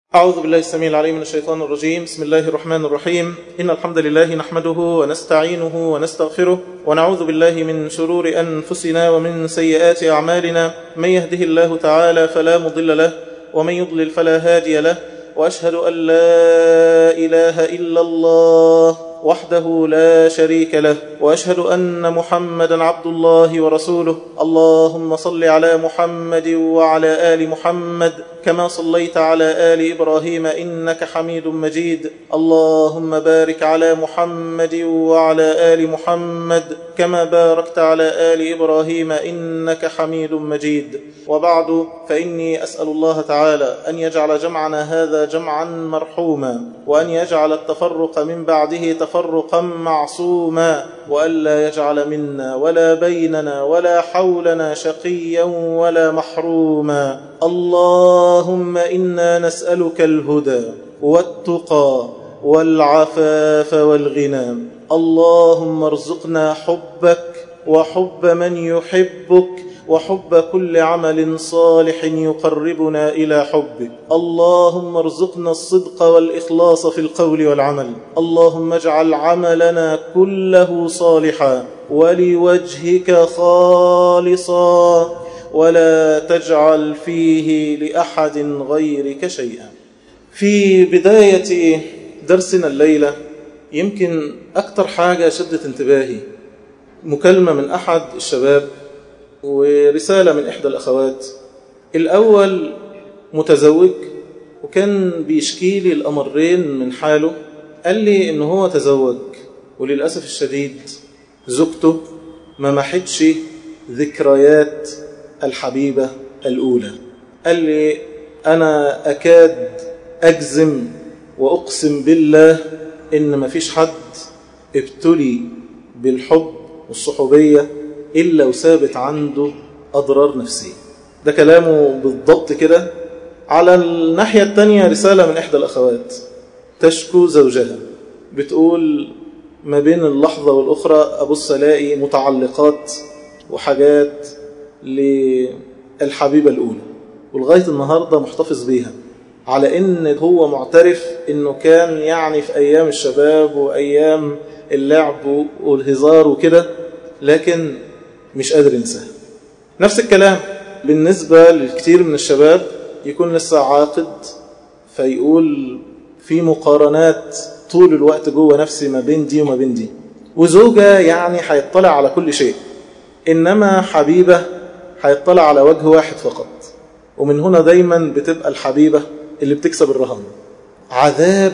أعوذ بالله السميع العليم من الشيطان الرجيم بسم الله الرحمن الرحيم إن الحمد لله نحمده ونستعينه ونستغفره ونعوذ بالله من شرور أنفسنا ومن سيئات أعمالنا من يهده الله تعالى فلا مضل له ومن يضلل فلا هادي له وأشهد أن لا إله إلا الله وحده لا شريك له واشهد ان محمدا عبد الله ورسوله اللهم صل على محمد وعلى ال محمد كما صليت على ال ابراهيم انك حميد مجيد اللهم بارك على محمد وعلى ال محمد كما باركت على ال ابراهيم انك حميد مجيد وبعد فاني اسال الله تعالى ان يجعل جمعنا هذا جمعا مرحوما وان يجعل التفرق من بعده تفرقا معصوما والا يجعل منا ولا بيننا ولا حولنا شقيا ولا محروما اللهم انا نسالك الهدى والتقى والعفاف والغنى اللهم ارزقنا حبك وحب من يحبك وحب كل عمل صالح يقربنا الى حبك اللهم ارزقنا الصدق والاخلاص في القول والعمل اللهم اجعل عملنا كله صالحا ولوجهك خالصا ولا تجعل فيه لاحد غيرك شيئا في بدايه درسنا الليله يمكن اكثر حاجه شدت انتباهي مكالمه من احد الشباب ورسالة من إحدى الأخوات الأول متزوج وكان بيشكي لي الأمرين من حاله قال لي إن هو تزوج وللأسف الشديد زوجته ما محتش ذكريات الحبيبة الأولى قال لي أنا أكاد أجزم وأقسم بالله إن ما فيش حد ابتلي بالحب والصحوبية إلا وثابت عنده أضرار نفسية ده كلامه بالضبط كده على الناحية التانية رسالة من إحدى الأخوات تشكو زوجها بتقول ما بين اللحظة والأخرى أبص ألاقي متعلقات وحاجات للحبيبة الأولى ولغاية النهاردة محتفظ بيها على إن هو معترف إنه كان يعني في أيام الشباب وأيام اللعب والهزار وكده لكن مش قادر ينساها نفس الكلام بالنسبة لكثير من الشباب يكون لسه عاقد فيقول في مقارنات طول الوقت جوه نفسي ما بين دي وما بين دي وزوجة يعني هيطلع على كل شيء إنما حبيبة هيطلع على وجه واحد فقط ومن هنا دايما بتبقى الحبيبة اللي بتكسب الرهان عذاب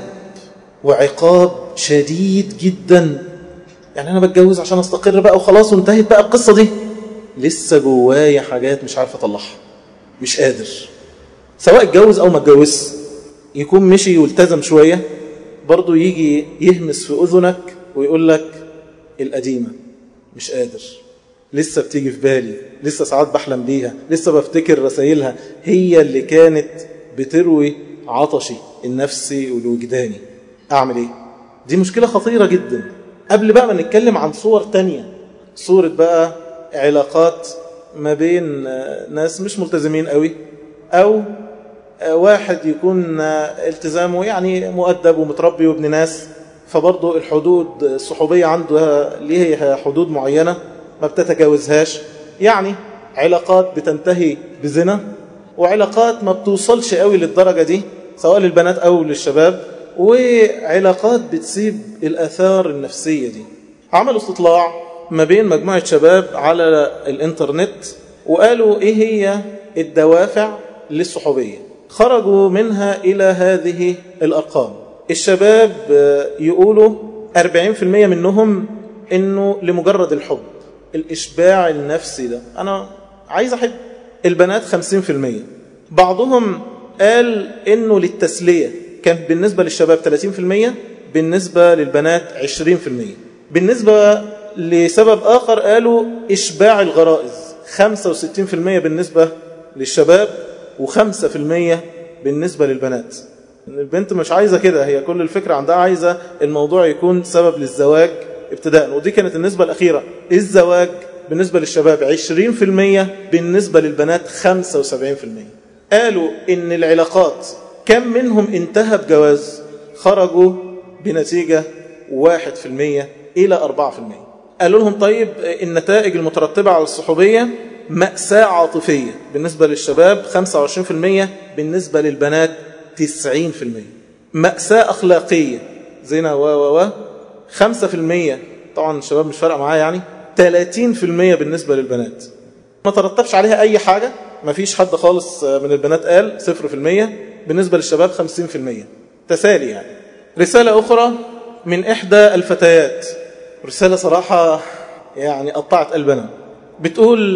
وعقاب شديد جدا يعني انا بتجوز عشان استقر بقى وخلاص وانتهت بقى القصه دي لسه جوايا حاجات مش عارف اطلعها مش قادر سواء اتجوز او ما اتجوزش يكون مشي والتزم شويه برضه يجي يهمس في اذنك ويقول لك القديمه مش قادر لسه بتيجي في بالي لسه ساعات بحلم بيها لسه بفتكر رسائلها هي اللي كانت بتروي عطشي النفسي والوجداني اعمل ايه دي مشكله خطيره جدا قبل بقى ما نتكلم عن صور تانية صورة بقى علاقات ما بين ناس مش ملتزمين قوي أو واحد يكون التزامه يعني مؤدب ومتربي وابن ناس فبرضه الحدود الصحوبية عنده ليه حدود معينة ما بتتجاوزهاش يعني علاقات بتنتهي بزنا وعلاقات ما بتوصلش قوي للدرجة دي سواء للبنات أو للشباب وعلاقات بتسيب الآثار النفسية دي عملوا استطلاع ما بين مجموعة شباب على الانترنت وقالوا ايه هي الدوافع للصحوبية خرجوا منها إلى هذه الأرقام الشباب يقولوا 40% منهم انه لمجرد الحب الإشباع النفسي ده أنا عايز أحب البنات 50% بعضهم قال انه للتسليه كان بالنسبة للشباب 30% بالنسبة للبنات 20% بالنسبة لسبب آخر قالوا إشباع الغرائز 65% بالنسبة للشباب و5% بالنسبة للبنات البنت مش عايزة كده هي كل الفكرة عندها عايزة الموضوع يكون سبب للزواج ابتداء ودي كانت النسبة الأخيرة الزواج بالنسبة للشباب 20% بالنسبة للبنات 75% قالوا إن العلاقات كم منهم انتهى بجواز خرجوا بنتيجة واحد في المية إلى أربعة في المية قالوا لهم طيب النتائج المترتبة على الصحوبية مأساة عاطفية بالنسبة للشباب 25% بالنسبة للبنات 90% مأساة أخلاقية زنا و و و 5% طبعا الشباب مش فارقة معاه يعني 30% بالنسبة للبنات ما ترتبش عليها أي حاجة ما فيش حد خالص من البنات قال 0% بالنسبة للشباب 50% تسالي يعني رسالة أخرى من إحدى الفتيات رسالة صراحة يعني قطعت قلبنا بتقول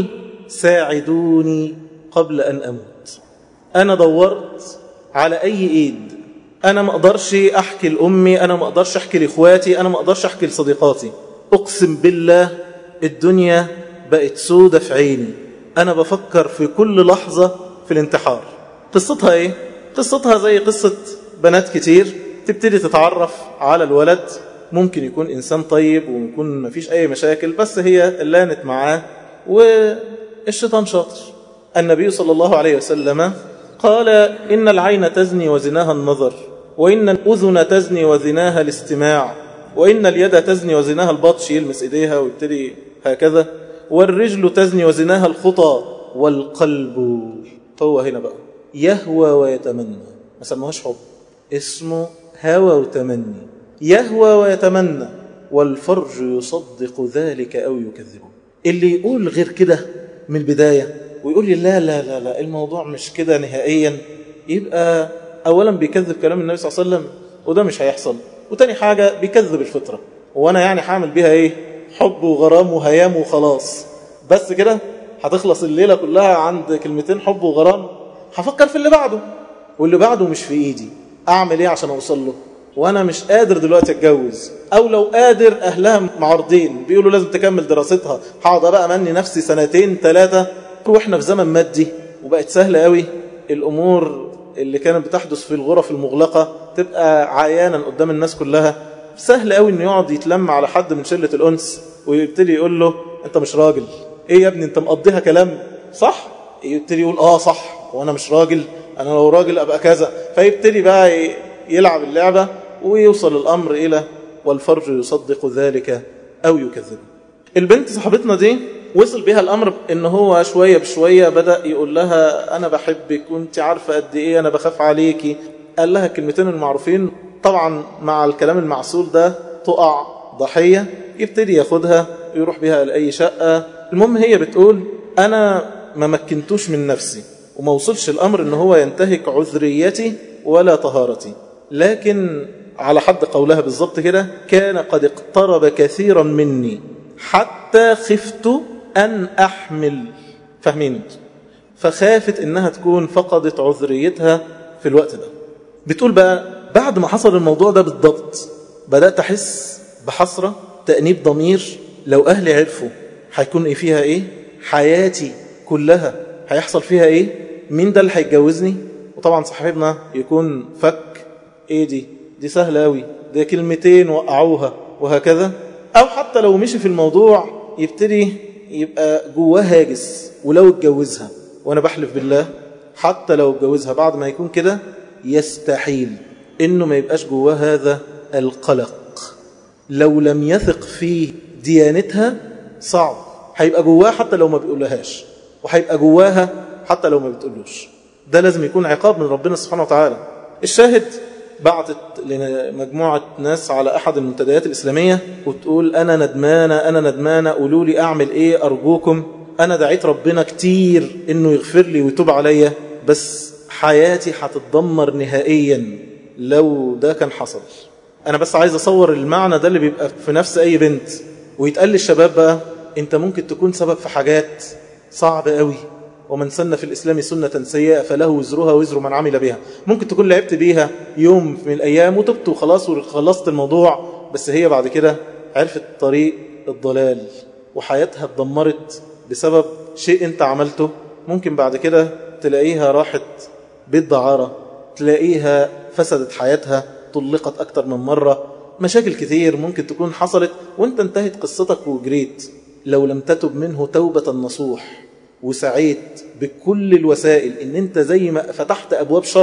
ساعدوني قبل أن أموت أنا دورت على أي إيد أنا ما أقدرش أحكي لأمي أنا ما أقدرش أحكي لإخواتي أنا ما أقدرش أحكي لصديقاتي أقسم بالله الدنيا بقت سودة في عيني أنا بفكر في كل لحظة في الانتحار قصتها إيه؟ قصتها زي قصة بنات كتير تبتدي تتعرف على الولد ممكن يكون إنسان طيب ويكون ما فيش أي مشاكل بس هي لانت معاه والشيطان شاطر النبي صلى الله عليه وسلم قال إن العين تزني وزناها النظر وإن الأذن تزني وزناها الاستماع وإن اليد تزني وزناها البطش يلمس إيديها ويبتدي هكذا والرجل تزني وزناها الخطى والقلب هو هنا بقى يهوى ويتمنى ما سموهاش حب اسمه هوى وتمني يهوى ويتمنى والفرج يصدق ذلك أو يكذبه اللي يقول غير كده من البداية ويقول لي لا لا لا لا الموضوع مش كده نهائيا يبقى أولا بيكذب كلام النبي صلى الله عليه وسلم وده مش هيحصل وتاني حاجة بيكذب الفطرة وانا يعني حامل بيها ايه حب وغرام وهيام وخلاص بس كده هتخلص الليلة كلها عند كلمتين حب وغرام هفكر في اللي بعده واللي بعده مش في ايدي اعمل ايه عشان اوصل له وانا مش قادر دلوقتي اتجوز او لو قادر اهلها معارضين بيقولوا لازم تكمل دراستها هقعد بقى امني نفسي سنتين ثلاثة واحنا في زمن مادي وبقت سهلة قوي الامور اللي كانت بتحدث في الغرف المغلقة تبقى عيانا قدام الناس كلها سهل قوي انه يقعد يتلم على حد من شلة الانس ويبتدي يقول له انت مش راجل ايه يا ابني انت مقضيها كلام صح يبتدي يقول اه صح وانا مش راجل انا لو راجل ابقى كذا فيبتدي بقى يلعب اللعبة ويوصل الامر الى والفرج يصدق ذلك او يكذبه البنت صاحبتنا دي وصل بها الأمر إن هو شوية بشوية بدأ يقول لها أنا بحبك وانت عارفة قد إيه أنا بخاف عليكي قال لها الكلمتين المعروفين طبعا مع الكلام المعسول ده تقع ضحية يبتدي ياخدها ويروح بها لأي شقة المهم هي بتقول أنا ما مكنتوش من نفسي وما وصلش الأمر إن هو ينتهك عذريتي ولا طهارتي لكن على حد قولها بالضبط كده كان قد اقترب كثيرا مني حتى خفت أن أحمل فاهمين فخافت إنها تكون فقدت عذريتها في الوقت ده بتقول بقى بعد ما حصل الموضوع ده بالضبط بدأت أحس بحسرة تأنيب ضمير لو أهلي عرفوا هيكون إيه فيها إيه حياتي كلها هيحصل فيها إيه مين ده اللي هيتجوزني وطبعا صاحبنا يكون فك إيه دي دي سهلة أوي ده كلمتين وقعوها وهكذا أو حتى لو مشي في الموضوع يبتدي يبقى جواه هاجس ولو اتجوزها وانا بحلف بالله حتى لو اتجوزها بعد ما يكون كده يستحيل انه ما يبقاش جواه هذا القلق لو لم يثق في ديانتها صعب هيبقى جواه حتى لو ما بيقولهاش وهيبقى جواها حتى لو ما بتقولوش ده لازم يكون عقاب من ربنا سبحانه وتعالى الشاهد بعتت لمجموعة ناس على أحد المنتديات الإسلامية وتقول أنا ندمانة أنا ندمانة قولوا لي أعمل إيه أرجوكم أنا دعيت ربنا كتير إنه يغفر لي ويتوب عليا بس حياتي هتتدمر نهائيا لو ده كان حصل أنا بس عايز أصور المعنى ده اللي بيبقى في نفس أي بنت ويتقال للشباب بقى أنت ممكن تكون سبب في حاجات صعبة قوي ومن سن في الإسلام سنة سيئة فله وزرها وزر من عمل بها ممكن تكون لعبت بيها يوم من الأيام وتبت وخلاص وخلصت الموضوع بس هي بعد كده عرفت طريق الضلال وحياتها اتدمرت بسبب شيء انت عملته ممكن بعد كده تلاقيها راحت بيت دعارة تلاقيها فسدت حياتها طلقت أكتر من مرة مشاكل كثير ممكن تكون حصلت وانت انتهت قصتك وجريت لو لم تتب منه توبة نصوح وسعيت بكل الوسائل ان انت زي ما فتحت ابواب شر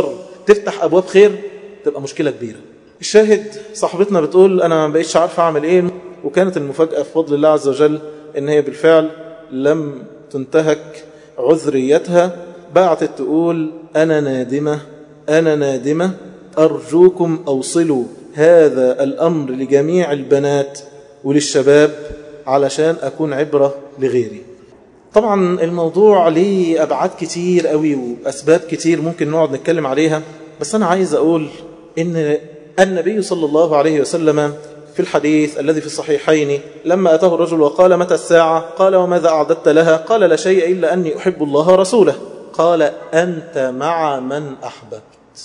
تفتح أبواب خير تبقى مشكلة كبيرة الشاهد صاحبتنا بتقول أنا ما بقيتش عارفة أعمل إيه وكانت المفاجأة في فضل الله عز وجل إن هي بالفعل لم تنتهك عذريتها بعتت تقول أنا نادمة أنا نادمة أرجوكم أوصلوا هذا الأمر لجميع البنات وللشباب علشان أكون عبرة لغيري طبعا الموضوع ليه أبعاد كتير قوي وأسباب كتير ممكن نقعد نتكلم عليها بس أنا عايز أقول إن النبي صلى الله عليه وسلم في الحديث الذي في الصحيحين لما أتاه الرجل وقال متى الساعة قال وماذا أعددت لها قال لا شيء إلا أني أحب الله ورسوله قال أنت مع من أحببت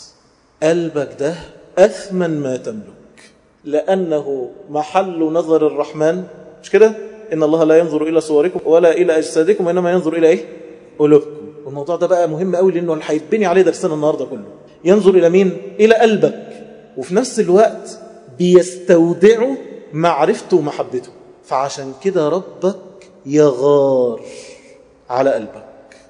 قلبك ده أثمن ما تملك لأنه محل نظر الرحمن مش كده إن الله لا ينظر إلى صوركم ولا إلى أجسادكم وإنما ينظر إلى إيه قلوبكم والموضوع ده بقى مهم قوي لأنه اللي هيتبني عليه درسنا النهاردة كله ينظر إلى مين إلى قلبك وفي نفس الوقت بيستودعه معرفته ومحبته فعشان كده ربك يغار على قلبك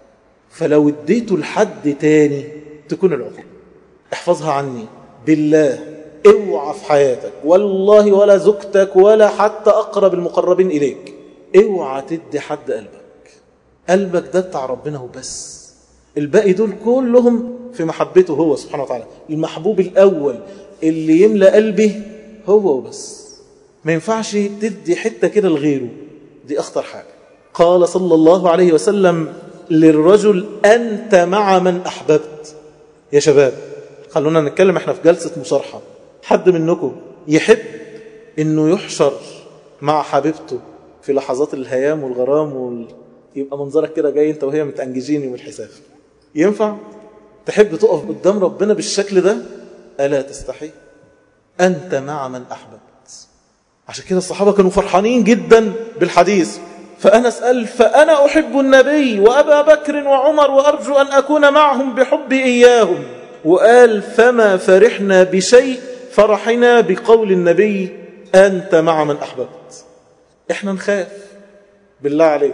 فلو اديته لحد تاني تكون العقوبة احفظها عني بالله اوعى في حياتك والله ولا زوجتك ولا حتى أقرب المقربين إليك اوعى تدي حد قلبك قلبك ده بتاع ربنا وبس الباقي دول كلهم في محبته هو سبحانه وتعالى المحبوب الأول اللي يملى قلبي هو وبس ما ينفعش تدي حتة كده لغيره دي أخطر حاجة قال صلى الله عليه وسلم للرجل أنت مع من أحببت يا شباب خلونا نتكلم احنا في جلسة مصارحة حد منكم يحب انه يحشر مع حبيبته في لحظات الهيام والغرام وال... يبقى منظرك كده جاي انت وهي متأنججين يوم الحساب ينفع تحب تقف قدام ربنا بالشكل ده ألا تستحي أنت مع من أحببت عشان كده الصحابة كانوا فرحانين جدا بالحديث فأنا أسأل فأنا أحب النبي وأبا بكر وعمر وأرجو أن أكون معهم بحبي إياهم وقال فما فرحنا بشيء فرحنا بقول النبي أنت مع من أحببت إحنا نخاف بالله عليك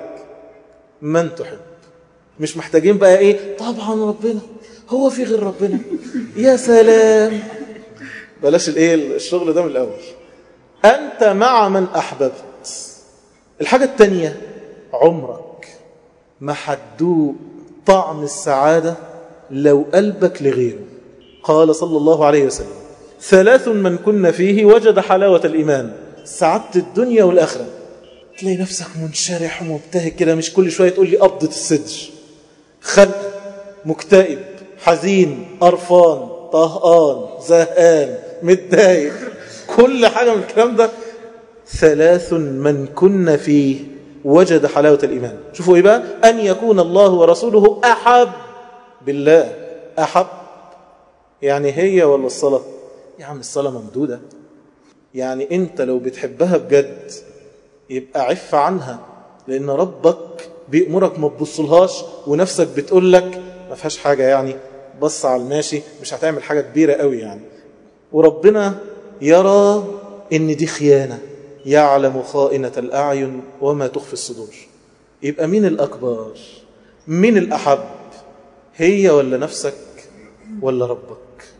من تحب مش محتاجين بقى إيه طبعا ربنا هو في غير ربنا يا سلام بلاش الإيه الشغل ده من الأول أنت مع من أحببت الحاجة التانية عمرك ما حدوق طعم السعادة لو قلبك لغيره قال صلى الله عليه وسلم ثلاث من كن فيه وجد حلاوة الإيمان سعادة الدنيا والآخرة تلاقي نفسك منشرح ومبتهج كده مش كل شوية تقول لي قبضة الصدر خلق مكتئب حزين قرفان طهقان زهقان متضايق كل حاجة من الكلام ده ثلاث من كن فيه وجد حلاوة الإيمان شوفوا إيه بقى أن يكون الله ورسوله أحب بالله أحب يعني هي ولا الصلاة يا عم الصلاة ممدودة يعني أنت لو بتحبها بجد يبقى عف عنها لأن ربك بيأمرك ما تبصلهاش ونفسك بتقول لك ما فيهاش حاجة يعني بص على الماشي مش هتعمل حاجة كبيرة قوي يعني وربنا يرى ان دي خيانة يعلم خائنة الأعين وما تخفي الصدور يبقى مين الأكبر مين الأحب هي ولا نفسك ولا ربك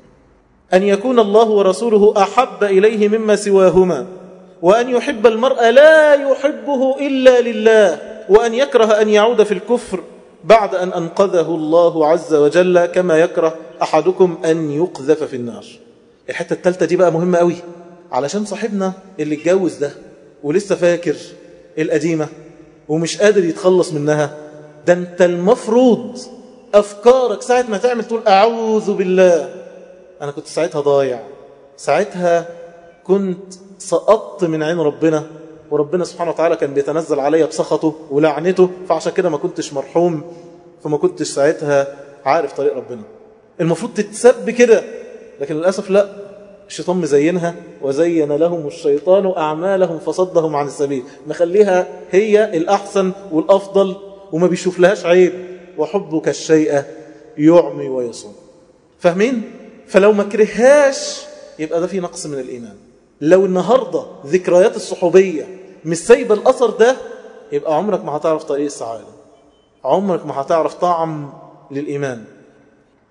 أن يكون الله ورسوله أحب إليه مما سواهما وأن يحب المرء لا يحبه إلا لله وأن يكره أن يعود في الكفر بعد أن أنقذه الله عز وجل كما يكره أحدكم أن يقذف في النار الحتة التالتة دي بقى مهمة قوي علشان صاحبنا اللي اتجوز ده ولسه فاكر القديمة ومش قادر يتخلص منها ده انت المفروض أفكارك ساعة ما تعمل تقول أعوذ بالله أنا كنت ساعتها ضايع ساعتها كنت سقطت من عين ربنا وربنا سبحانه وتعالى كان بيتنزل عليا بسخطه ولعنته فعشان كده ما كنتش مرحوم فما كنتش ساعتها عارف طريق ربنا المفروض تتسب كده لكن للأسف لا الشيطان مزينها وزين لهم الشيطان أعمالهم فصدهم عن السبيل مخليها هي الأحسن والأفضل وما بيشوف لهاش عيب وحبك الشيء يعمي ويصوم فاهمين؟ فلو ما كرهاش يبقى ده في نقص من الإيمان لو النهاردة ذكريات الصحوبية مش سايبة الأثر ده يبقى عمرك ما هتعرف طريق السعادة عمرك ما هتعرف طعم للإيمان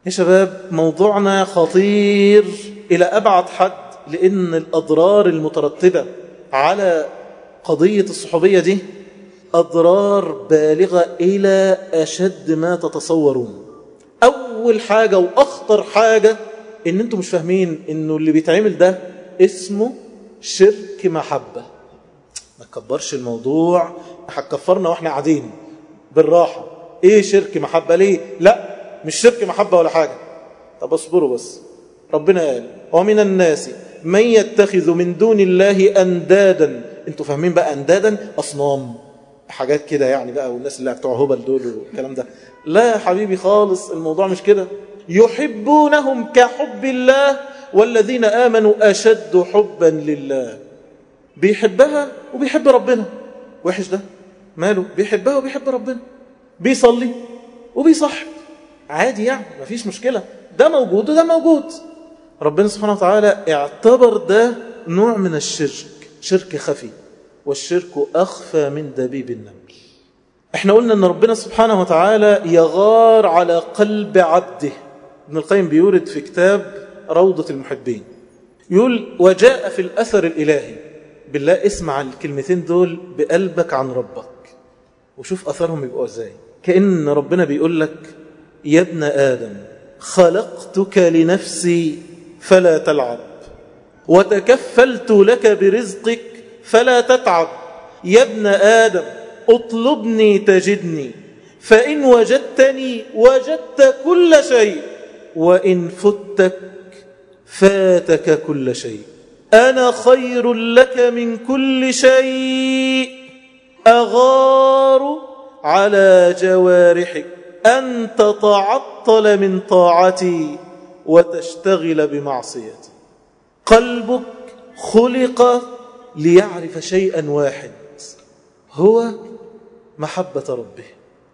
يا شباب موضوعنا خطير إلى أبعد حد لأن الأضرار المترتبة على قضية الصحوبية دي أضرار بالغة إلى أشد ما تتصورون أول حاجة وأخطر حاجة إن أنتم مش فاهمين إنه اللي بيتعمل ده اسمه شرك محبة ما تكبرش الموضوع هتكفرنا واحنا قاعدين بالراحة ايه شرك محبة ليه لا مش شرك محبة ولا حاجة طب اصبروا بس ربنا قال ومن الناس من يتخذ من دون الله أندادا انتوا فاهمين بقى أندادا أصنام حاجات كده يعني بقى والناس اللي بتوع هبل دول والكلام ده لا يا حبيبي خالص الموضوع مش كده يحبونهم كحب الله والذين آمنوا أشد حبا لله بيحبها وبيحب ربنا وحش ده ماله بيحبها وبيحب ربنا بيصلي وبيصحب عادي يعني مفيش مشكلة ده موجود وده موجود ربنا سبحانه وتعالى اعتبر ده نوع من الشرك شرك خفي والشرك أخفى من دبيب النمل احنا قلنا ان ربنا سبحانه وتعالى يغار على قلب عبده ابن القيم بيورد في كتاب روضة المحبين يقول وجاء في الأثر الإلهي بالله اسمع الكلمتين دول بقلبك عن ربك وشوف أثرهم يبقوا ازاي كأن ربنا بيقول لك يا ابن آدم خلقتك لنفسي فلا تلعب وتكفلت لك برزقك فلا تتعب يا ابن آدم اطلبني تجدني فإن وجدتني وجدت كل شيء وإن فتك فاتك كل شيء أنا خير لك من كل شيء أغار على جوارحك أن تتعطل من طاعتي وتشتغل بمعصيتي قلبك خلق ليعرف شيئا واحد هو محبة ربه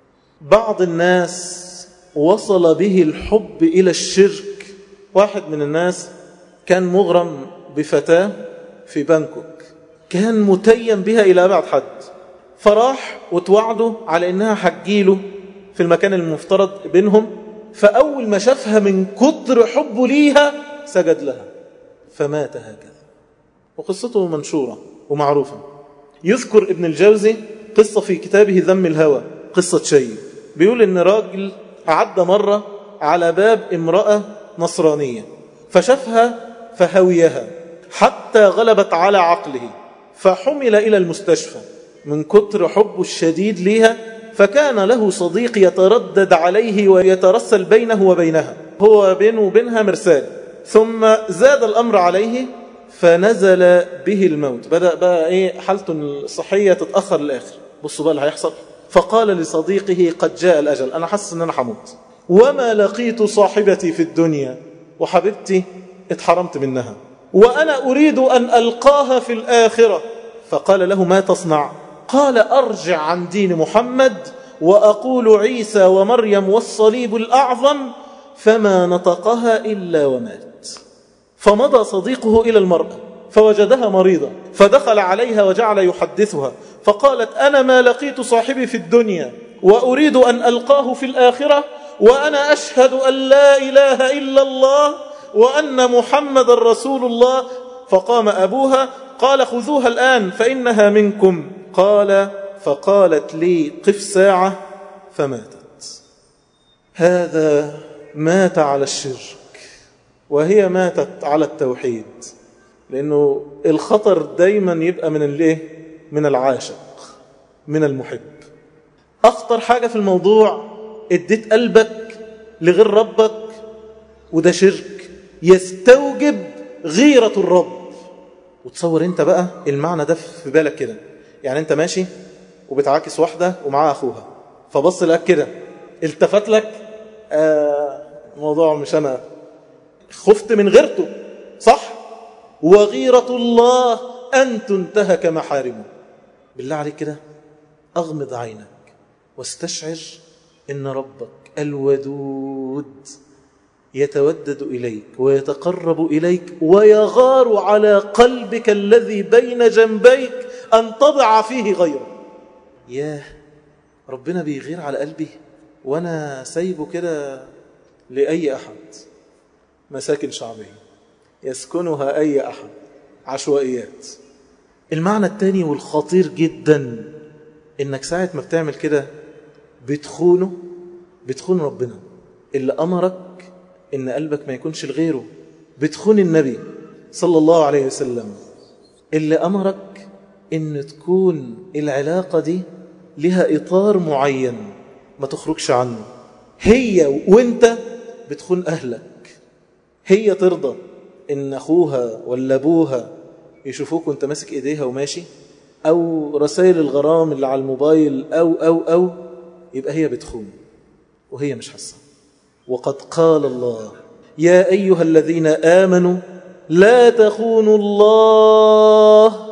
بعض الناس وصل به الحب إلى الشرك واحد من الناس كان مغرم بفتاة في بانكوك كان متيم بها إلى أبعد حد فراح وتوعده على إنها حجيله في المكان المفترض بينهم فأول ما شافها من كتر حبه ليها سجد لها فمات هكذا وقصته منشورة ومعروفة يذكر ابن الجوزي قصة في كتابه ذم الهوى قصة شيء بيقول إن راجل عدى مرة على باب امرأة نصرانية فشافها فهويها حتى غلبت على عقله فحمل إلى المستشفى من كتر حبه الشديد ليها فكان له صديق يتردد عليه ويترسل بينه وبينها هو بينه وبينها مرسال ثم زاد الأمر عليه فنزل به الموت بدأ بقى إيه حالته الصحية تتأخر للآخر بصوا بقى اللي هيحصل فقال لصديقه قد جاء الأجل أنا حاسس أن أنا حموت وما لقيت صاحبتي في الدنيا وحبيبتي اتحرمت منها وأنا أريد أن ألقاها في الآخرة فقال له ما تصنع قال أرجع عن دين محمد وأقول عيسى ومريم والصليب الأعظم فما نطقها إلا ومات فمضى صديقه إلى المرأة فوجدها مريضة فدخل عليها وجعل يحدثها فقالت أنا ما لقيت صاحبي في الدنيا وأريد أن ألقاه في الآخرة وأنا أشهد أن لا إله إلا الله وأن محمد رسول الله فقام أبوها قال خذوها الآن فإنها منكم قال فقالت لي قف ساعة فماتت هذا مات على الشرك وهي ماتت على التوحيد لأنه الخطر دايما يبقى من الايه من العاشق من المحب أخطر حاجة في الموضوع اديت قلبك لغير ربك وده شرك يستوجب غيرة الرب وتصور انت بقى المعنى ده في بالك كده يعني انت ماشي وبتعاكس واحدة ومعاها أخوها فبص لك كده التفت لك آه موضوع مش أنا خفت من غيرته صح وغيرة الله أن تنتهك محارمه بالله عليك كده أغمض عينك واستشعر إن ربك الودود يتودد إليك ويتقرب إليك ويغار على قلبك الذي بين جنبيك أن تضع فيه غيره ياه ربنا بيغير على قلبي وأنا سايبه كده لأي أحد مساكن شعبية يسكنها أي أحد عشوائيات المعنى الثاني والخطير جدا إنك ساعة ما بتعمل كده بتخونه بتخون ربنا اللي أمرك إن قلبك ما يكونش لغيره بتخون النبي صلى الله عليه وسلم اللي أمرك إن تكون العلاقة دي لها إطار معين ما تخرجش عنه هي وانت بتخون أهلك هي ترضى إن أخوها ولا أبوها يشوفوك وانت ماسك إيديها وماشي أو رسائل الغرام اللي على الموبايل أو أو أو يبقى هي بتخون وهي مش حاسة وقد قال الله يا أيها الذين آمنوا لا تخونوا الله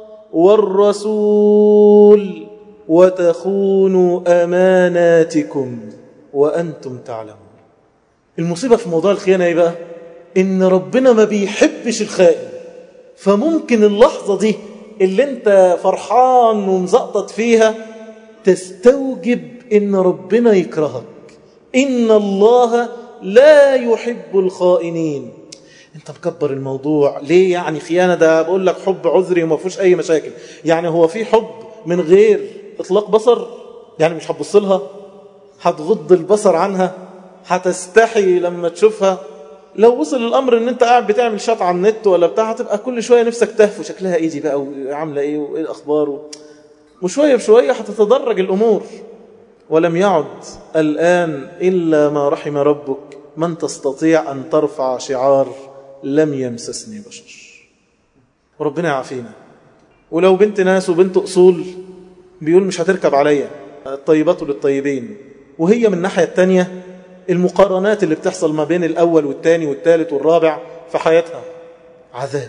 والرسول وتخونوا أماناتكم وأنتم تعلمون المصيبة في موضوع الخيانة ايه بقى إن ربنا ما بيحبش الخائن فممكن اللحظة دي اللي انت فرحان ومزقطط فيها تستوجب إن ربنا يكرهك إن الله لا يحب الخائنين انت مكبر الموضوع ليه يعني خيانة ده بقول لك حب عذري وما فيهوش أي مشاكل يعني هو في حب من غير إطلاق بصر يعني مش هتبص لها هتغض البصر عنها هتستحي لما تشوفها لو وصل الامر ان انت قاعد بتعمل شات على النت ولا بتاع هتبقى كل شويه نفسك تهفو شكلها ايه دي بقى وعامله ايه وايه الاخبار و... وشويه بشويه هتتدرج الامور ولم يعد الان الا ما رحم ربك من تستطيع ان ترفع شعار لم يمسسني بشر وربنا يعافينا ولو بنت ناس وبنت اصول بيقول مش هتركب عليا الطيبات للطيبين وهي من الناحيه الثانيه المقارنات اللي بتحصل ما بين الأول والثاني والثالث والرابع في حياتها عذاب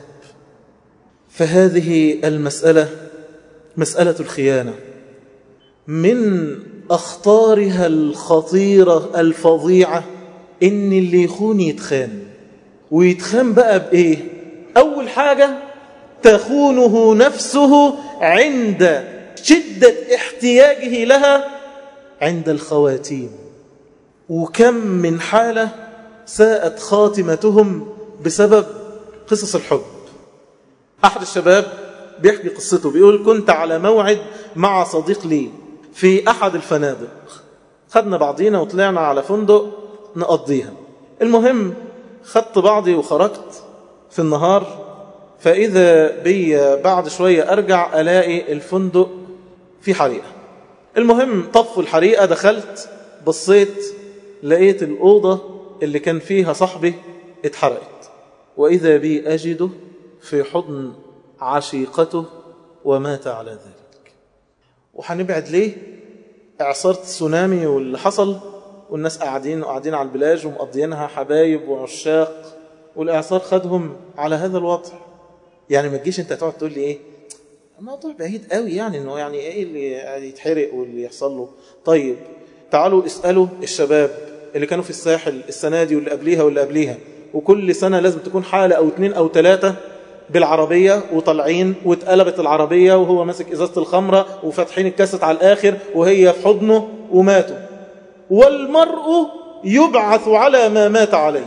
فهذه المسألة مسألة الخيانة من أخطارها الخطيرة الفظيعة إن اللي يخون يتخان ويتخان بقى بإيه أول حاجة تخونه نفسه عند شدة احتياجه لها عند الخواتيم وكم من حالة ساءت خاتمتهم بسبب قصص الحب أحد الشباب بيحكي قصته بيقول كنت على موعد مع صديق لي في أحد الفنادق خدنا بعضينا وطلعنا على فندق نقضيها المهم خدت بعضي وخرجت في النهار فإذا بي بعد شوية أرجع ألاقي الفندق في حريقة المهم طفوا الحريقة دخلت بصيت لقيت الأوضة اللي كان فيها صاحبي اتحرقت وإذا بي أجده في حضن عشيقته ومات على ذلك وحنبعد ليه إعصار تسونامي واللي حصل والناس قاعدين وقاعدين على البلاج ومقضيينها حبايب وعشاق والإعصار خدهم على هذا الوضع يعني ما تجيش انت تقعد تقول لي ايه الموضوع بعيد قوي يعني انه يعني ايه اللي يتحرق واللي يحصل له طيب تعالوا اسألوا الشباب اللي كانوا في الساحل السنة دي واللي قبليها واللي قبليها وكل سنة لازم تكون حالة أو اتنين أو تلاتة بالعربية وطالعين واتقلبت العربية وهو ماسك إزازة الخمرة وفاتحين الكاسة على الآخر وهي في حضنه وماتوا والمرء يبعث على ما مات عليه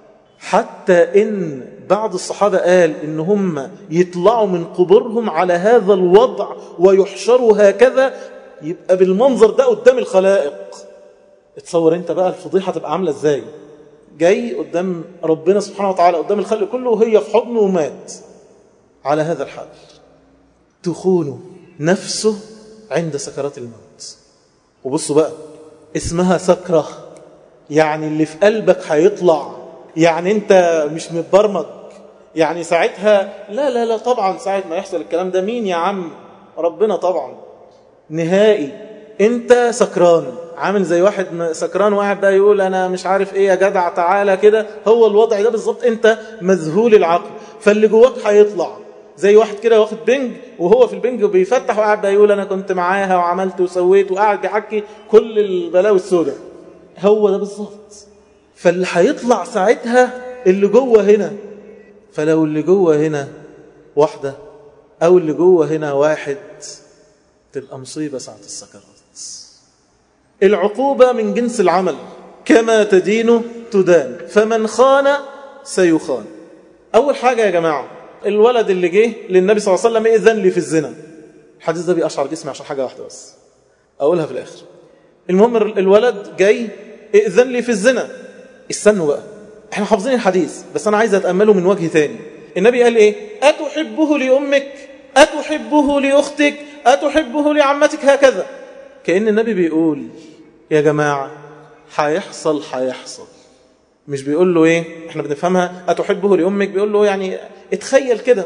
حتى إن بعض الصحابة قال إن هم يطلعوا من قبورهم على هذا الوضع ويحشروا هكذا يبقى بالمنظر ده قدام الخلائق اتصور انت بقى الفضيحة تبقى عاملة ازاي جاي قدام ربنا سبحانه وتعالى قدام الخلق كله وهي في حضنه ومات على هذا الحال تخون نفسه عند سكرات الموت وبصوا بقى اسمها سكرة يعني اللي في قلبك هيطلع يعني انت مش متبرمج يعني ساعتها لا لا لا طبعا ساعة ما يحصل الكلام ده مين يا عم ربنا طبعا نهائي انت سكران عامل زي واحد سكران واحد ده يقول انا مش عارف ايه يا جدع تعالى كده هو الوضع ده بالظبط انت مذهول العقل فاللي جواك هيطلع زي واحد كده واخد بنج وهو في البنج بيفتح وقاعد بقى يقول انا كنت معاها وعملت وسويت وقاعد بيحكي كل البلاوي السوداء هو ده بالظبط فاللي هيطلع ساعتها اللي جوه هنا فلو اللي جوه هنا واحدة أو اللي جوه هنا واحد تبقى مصيبة ساعة السكرات العقوبة من جنس العمل كما تدين تدان فمن خان سيخان أول حاجة يا جماعة الولد اللي جه للنبي صلى الله عليه وسلم إذن لي في الزنا الحديث ده بيقشعر جسمي عشان حاجة واحدة بس أقولها في الآخر المهم الولد جاي إذن لي في الزنا استنوا بقى احنا حافظين الحديث بس أنا عايز أتأمله من وجه ثاني النبي قال إيه أتحبه لأمك أتحبه لأختك أتحبه لعمتك هكذا كأن النبي بيقول يا جماعة هيحصل هيحصل مش بيقول له ايه احنا بنفهمها أتحبه لأمك بيقول له يعني اتخيل كده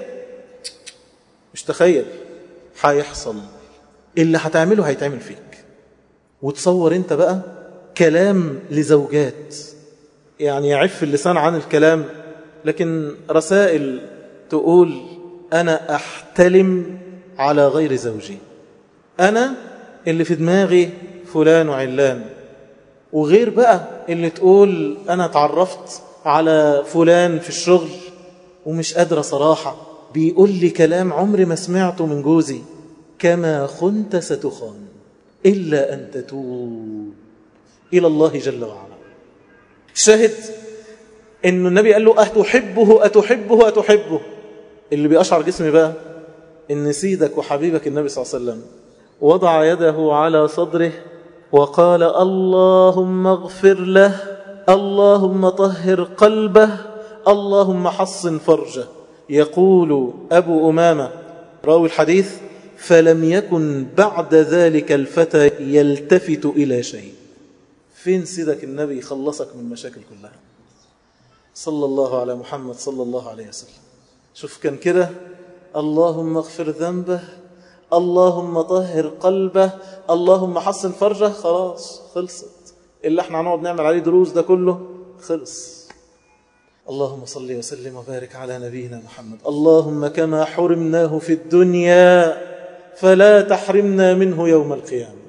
مش تخيل هيحصل اللي هتعمله هيتعمل فيك وتصور انت بقى كلام لزوجات يعني يعف اللسان عن الكلام لكن رسائل تقول أنا أحتلم على غير زوجي أنا اللي في دماغي فلان وعلان وغير بقى اللي تقول أنا تعرفت على فلان في الشغل ومش قادرة صراحة بيقول لي كلام عمري ما سمعته من جوزي كما خنت ستخان إلا أن تتوب إلى الله جل وعلا شاهد أن النبي قال له أتحبه أتحبه أتحبه اللي بيأشعر جسمي بقى إن سيدك وحبيبك النبي صلى الله عليه وسلم وضع يده على صدره وقال اللهم اغفر له اللهم طهر قلبه اللهم حصن فرجه يقول أبو أمامة راوي الحديث فلم يكن بعد ذلك الفتى يلتفت إلى شيء فين سيدك النبي خلصك من مشاكل كلها صلى الله على محمد صلى الله عليه وسلم شوف كان كده اللهم اغفر ذنبه اللهم طهر قلبه اللهم حسن فرجه خلاص خلصت اللي احنا هنقعد نعمل عليه دروس ده كله خلص اللهم صل وسلم وبارك على نبينا محمد اللهم كما حرمناه في الدنيا فلا تحرمنا منه يوم القيامة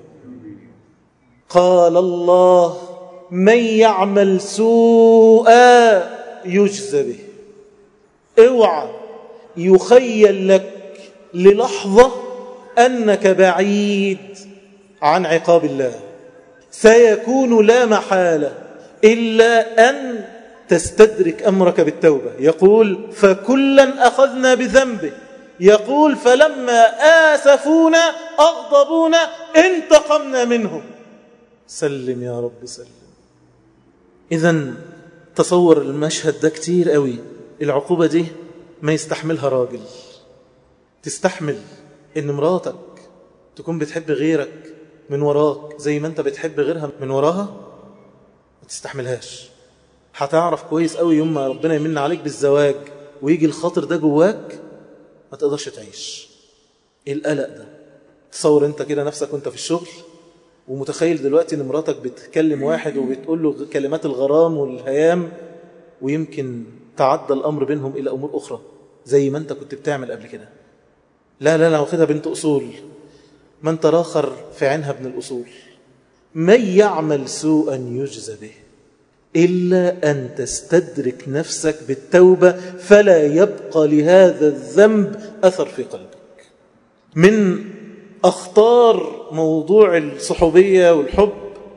قال الله من يعمل سوءا يجزى به اوعى يخيل لك للحظة أنك بعيد عن عقاب الله سيكون لا محالة إلا أن تستدرك أمرك بالتوبة يقول فكلا أخذنا بذنبه يقول فلما آسفونا أغضبونا انتقمنا منهم سلم يا رب سلم إذا تصور المشهد ده كتير قوي العقوبة دي ما يستحملها راجل تستحمل ان مراتك تكون بتحب غيرك من وراك زي ما انت بتحب غيرها من وراها ما تستحملهاش هتعرف كويس قوي يوم ما ربنا يمن عليك بالزواج ويجي الخاطر ده جواك ما تقدرش تعيش ايه القلق ده تصور انت كده نفسك وانت في الشغل ومتخيل دلوقتي ان مراتك بتكلم واحد وبتقول له كلمات الغرام والهيام ويمكن تعدى الامر بينهم الى امور اخرى زي ما انت كنت بتعمل قبل كده لا لا لا واخدها بنت أصول من تراخر في عينها ابن الأصول من يعمل سوءا يجزى به إلا أن تستدرك نفسك بالتوبة فلا يبقى لهذا الذنب أثر في قلبك من أخطار موضوع الصحوبية والحب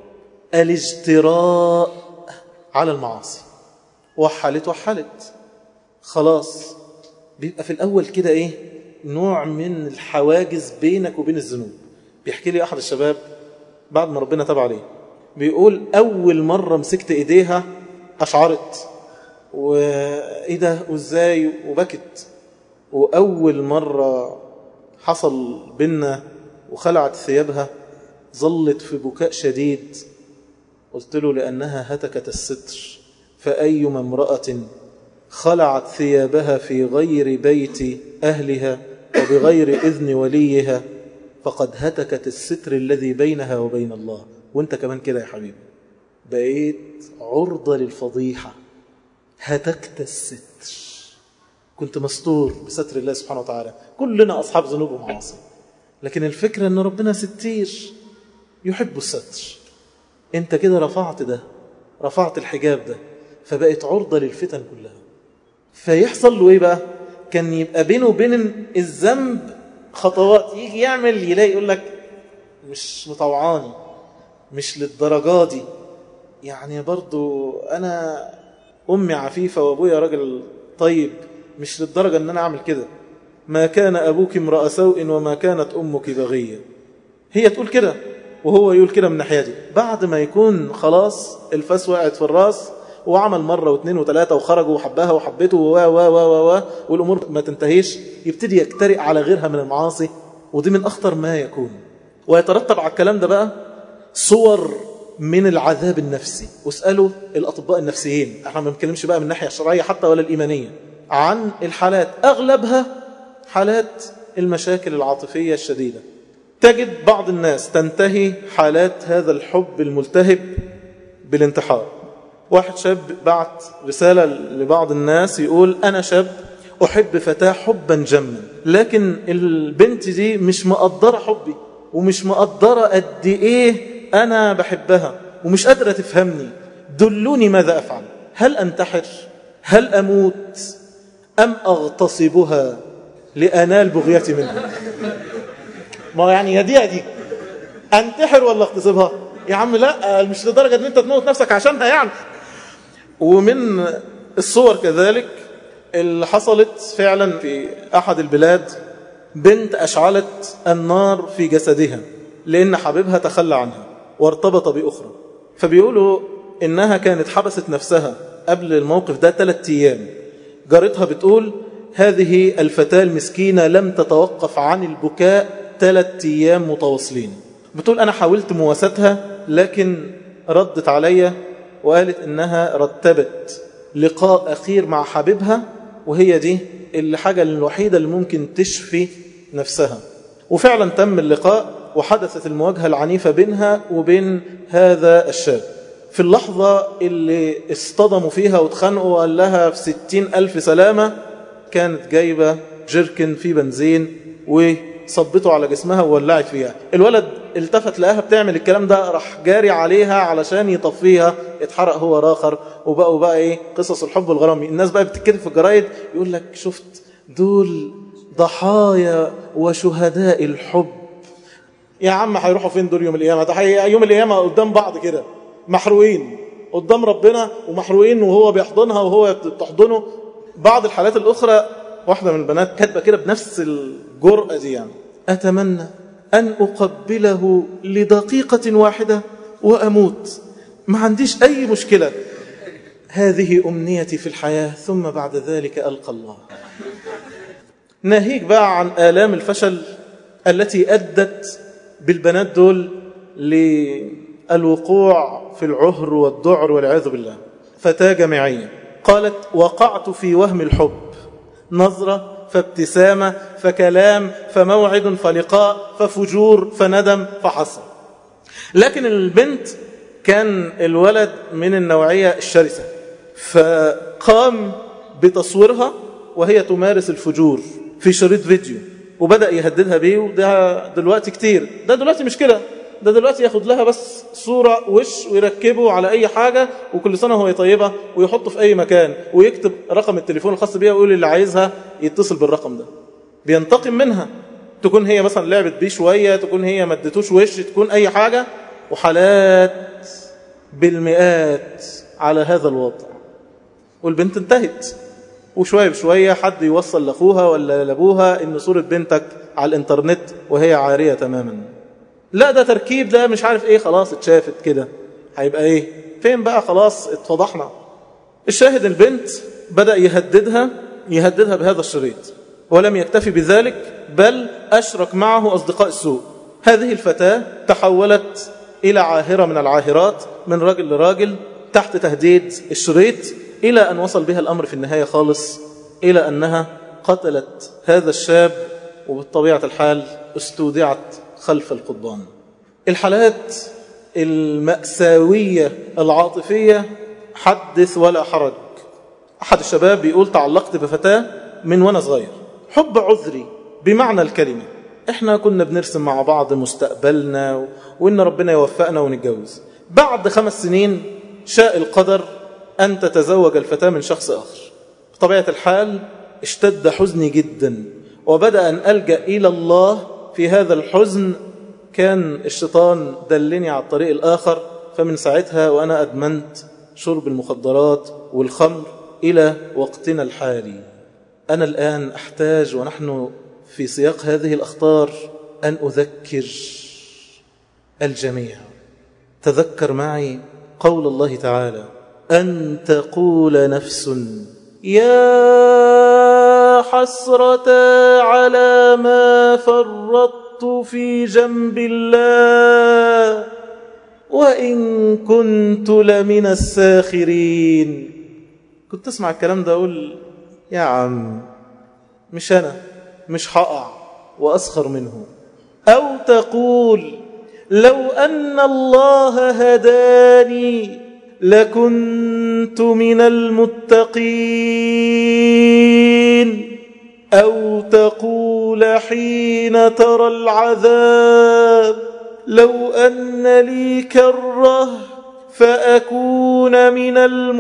الاجتراء على المعاصي وحلت وحلت خلاص بيبقى في الأول كده إيه نوع من الحواجز بينك وبين الذنوب بيحكي لي أحد الشباب بعد ما ربنا تبع عليه بيقول أول مرة مسكت إيديها أشعرت وإيه ده وإزاي وبكت وأول مرة حصل بينا وخلعت ثيابها ظلت في بكاء شديد قلت له لأنها هتكت الستر فأيما امرأة خلعت ثيابها في غير بيت أهلها وبغير إذن وليها فقد هتكت الستر الذي بينها وبين الله وانت كمان كده يا حبيبي بقيت عرضة للفضيحة هتكت الستر كنت مستور بستر الله سبحانه وتعالى كلنا أصحاب ذنوب ومعاصي لكن الفكرة أن ربنا ستير يحب الستر انت كده رفعت ده رفعت الحجاب ده فبقت عرضة للفتن كلها فيحصل له ايه بقى كان يبقى بينه وبين الذنب خطوات يجي يعمل يلاقي يقول لك مش مطوعاني مش للدرجة دي يعني برضو أنا أمي عفيفة وأبويا راجل طيب مش للدرجة أن أنا أعمل كده ما كان أبوك امرأ سوء وما كانت أمك بغية هي تقول كده وهو يقول كده من ناحيتي بعد ما يكون خلاص الفاس وقعت في الراس وعمل مرة واثنين وثلاثة وخرجوا وحبها وحبته و و و و والأمور ما تنتهيش يبتدي يجترئ على غيرها من المعاصي ودي من أخطر ما يكون ويترتب على الكلام ده بقى صور من العذاب النفسي واسألوا الأطباء النفسيين احنا ما بنتكلمش بقى من الناحية الشرعية حتى ولا الإيمانية عن الحالات أغلبها حالات المشاكل العاطفية الشديدة تجد بعض الناس تنتهي حالات هذا الحب الملتهب بالانتحار واحد شاب بعت رسالة لبعض الناس يقول أنا شاب أحب فتاة حبا جما لكن البنت دي مش مقدرة حبي ومش مقدرة قد إيه أنا بحبها ومش قادرة تفهمني دلوني ماذا أفعل هل أنتحر هل أموت أم أغتصبها لأنال بغيتي منها ما يعني يا دي يا دي أنتحر ولا أغتصبها يا عم لا مش لدرجة أن أنت تموت نفسك عشانها يعني ومن الصور كذلك اللي حصلت فعلا في أحد البلاد بنت أشعلت النار في جسدها لأن حبيبها تخلى عنها وارتبط بأخرى فبيقولوا إنها كانت حبست نفسها قبل الموقف ده ثلاثة أيام جارتها بتقول هذه الفتاة المسكينة لم تتوقف عن البكاء ثلاثة أيام متواصلين بتقول أنا حاولت مواساتها لكن ردت عليا وقالت إنها رتبت لقاء أخير مع حبيبها وهي دي الحاجة الوحيدة اللي ممكن تشفي نفسها وفعلا تم اللقاء وحدثت المواجهة العنيفة بينها وبين هذا الشاب في اللحظة اللي اصطدموا فيها واتخانقوا وقال لها في ستين ألف سلامة كانت جايبة جيركن في بنزين وصبته على جسمها وولعت فيها الولد التفت لقاها بتعمل الكلام ده راح جاري عليها علشان يطفيها اتحرق هو راخر وبقوا بقى ايه قصص الحب والغرامي الناس بقى بتتكتب في الجرايد يقول لك شفت دول ضحايا وشهداء الحب يا عم هيروحوا فين دول يوم القيامة ده يوم القيامة قدام بعض كده محروقين قدام ربنا ومحروقين وهو بيحضنها وهو بتحضنه بعض الحالات الأخرى واحدة من البنات كاتبة كده بنفس الجرأة دي يعني أتمنى أن أقبله لدقيقة واحدة وأموت ما عنديش أي مشكلة هذه أمنيتي في الحياة ثم بعد ذلك ألقى الله ناهيك بقى عن آلام الفشل التي أدت بالبنات دول للوقوع في العهر والذعر والعياذ بالله فتاة جامعية قالت وقعت في وهم الحب نظرة فابتسامة فكلام فموعد فلقاء ففجور فندم فحصر لكن البنت كان الولد من النوعية الشرسة فقام بتصويرها وهي تمارس الفجور في شريط فيديو وبدأ يهددها بيه وده دلوقتي كتير ده دلوقتي مش كده ده دلوقتي ياخد لها بس صورة وش ويركبه على أي حاجة وكل سنة هو يطيبها ويحطه في أي مكان ويكتب رقم التليفون الخاص بيها ويقول اللي عايزها يتصل بالرقم ده بينتقم منها تكون هي مثلا لعبت بيه شوية تكون هي مدتوش وش تكون أي حاجة وحالات بالمئات على هذا الوضع والبنت انتهت وشوية بشوية حد يوصل لأخوها ولا لأبوها إن صورة بنتك على الإنترنت وهي عارية تماما لا ده تركيب ده مش عارف ايه خلاص اتشافت كده هيبقى ايه فين بقى خلاص اتفضحنا الشاهد البنت بدأ يهددها يهددها بهذا الشريط ولم يكتفي بذلك بل أشرك معه أصدقاء السوء هذه الفتاة تحولت إلى عاهرة من العاهرات من راجل لراجل تحت تهديد الشريط إلى أن وصل بها الأمر في النهاية خالص إلى أنها قتلت هذا الشاب وبالطبيعة الحال استودعت خلف القضبان الحالات المأساوية العاطفية حدث ولا حرج أحد الشباب بيقول تعلقت بفتاة من وأنا صغير حب عذري بمعنى الكلمة احنا كنا بنرسم مع بعض مستقبلنا وإن ربنا يوفقنا ونتجوز بعد خمس سنين شاء القدر أن تتزوج الفتاة من شخص آخر بطبيعة الحال اشتد حزني جدا وبدأ أن ألجأ إلى الله في هذا الحزن كان الشيطان دلني على الطريق الآخر فمن ساعتها وأنا أدمنت شرب المخدرات والخمر إلى وقتنا الحالي أنا الآن أحتاج ونحن في سياق هذه الأخطار أن أذكر الجميع تذكر معي قول الله تعالى أن تقول نفس يا حسرة على ما فرطت في جنب الله وإن كنت لمن الساخرين كنت تسمع الكلام ده أقول يا عم مش أنا مش هقع وأسخر منه أو تقول لو أن الله هداني لكنت من المتقين أو تقول حين ترى العذاب لو أن لي كره فأكون من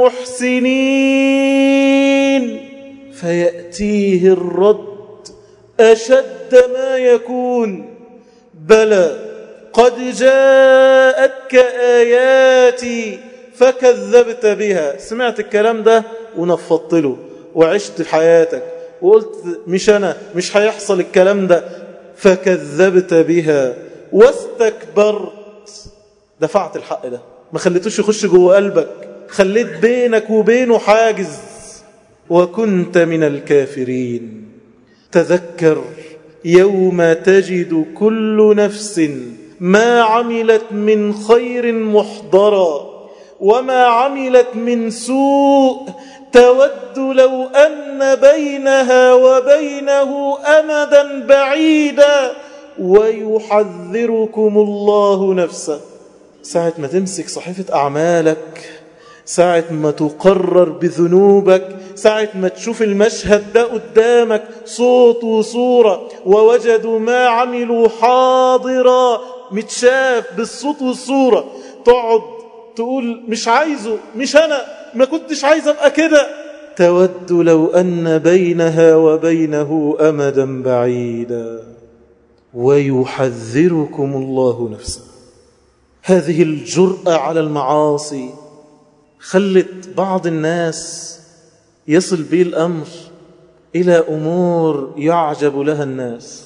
المحسنين فيأتيه الرد أشد ما يكون بلى قد جاءتك آياتي فكذبت بها سمعت الكلام ده ونفضت له وعشت حياتك وقلت مش أنا مش هيحصل الكلام ده فكذبت بها واستكبرت دفعت الحق ده ما خليتوش يخش جوه قلبك خليت بينك وبينه حاجز وكنت من الكافرين تذكر يوم تجد كل نفس ما عملت من خير محضرا وما عملت من سوء تود لو أن بينها وبينه أمدا بعيدا ويحذركم الله نفسه ساعة ما تمسك صحيفة أعمالك ساعة ما تقرر بذنوبك ساعة ما تشوف المشهد ده قدامك صوت وصورة ووجدوا ما عملوا حاضرا متشاف بالصوت والصورة تقعد تقول مش عايزه مش أنا ما كنتش عايز أبقى كده تود لو أن بينها وبينه أمدا بعيدا ويحذركم الله نفسه هذه الجرأة على المعاصي خلت بعض الناس يصل به الأمر إلى أمور يعجب لها الناس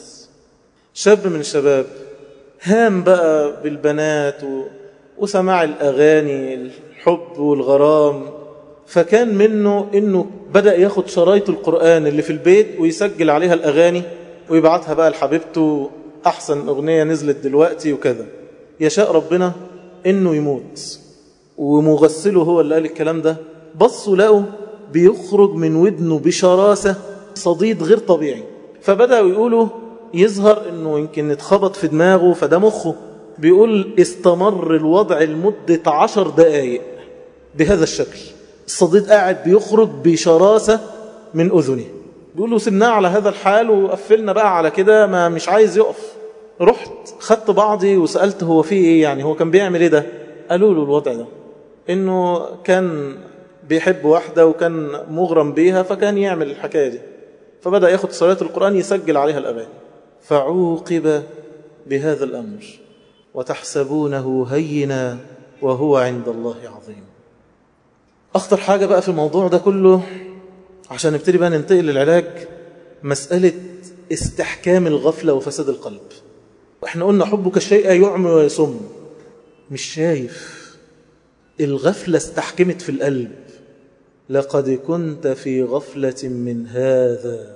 شاب من الشباب هام بقى بالبنات و... وسماع الأغاني الحب والغرام فكان منه إنه بدأ ياخد شرايط القرآن اللي في البيت ويسجل عليها الأغاني ويبعتها بقى لحبيبته أحسن أغنية نزلت دلوقتي وكذا يشاء ربنا إنه يموت ومغسله هو اللي قال الكلام ده بصوا لقوا بيخرج من ودنه بشراسة صديد غير طبيعي فبدأوا يقولوا يظهر انه يمكن اتخبط في دماغه فده مخه بيقول استمر الوضع لمدة عشر دقايق بهذا الشكل الصديد قاعد بيخرج بشراسة من أذنه بيقولوا سناه على هذا الحال وقفلنا بقى على كده ما مش عايز يقف رحت خدت بعضي وسألت هو فيه ايه يعني هو كان بيعمل ايه ده قالوا له الوضع ده انه كان بيحب واحدة وكان مغرم بيها فكان يعمل الحكاية دي فبدأ ياخد صلاة القرآن يسجل عليها الأغاني فعوقب بهذا الأمر وتحسبونه هينا وهو عند الله عظيم أخطر حاجة بقى في الموضوع ده كله عشان نبتدي بقى ننتقل للعلاج مسألة استحكام الغفلة وفساد القلب احنا قلنا حبك الشيء يعمي ويصم مش شايف الغفلة استحكمت في القلب لقد كنت في غفلة من هذا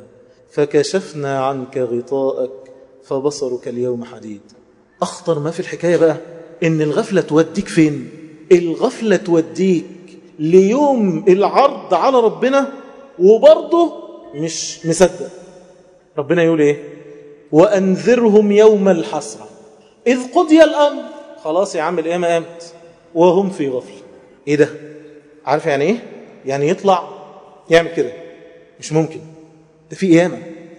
فكشفنا عنك غطاءك فبصرك اليوم حديد أخطر ما في الحكاية بقى إن الغفلة توديك فين الغفلة توديك ليوم العرض على ربنا وبرضه مش مصدق ربنا يقول ايه وأنذرهم يوم الحسرة إذ قضي الأمر خلاص يا عم القيامة قامت وهم في غفلة ايه ده عارف يعني ايه يعني يطلع يعمل كده مش ممكن ده في قيامة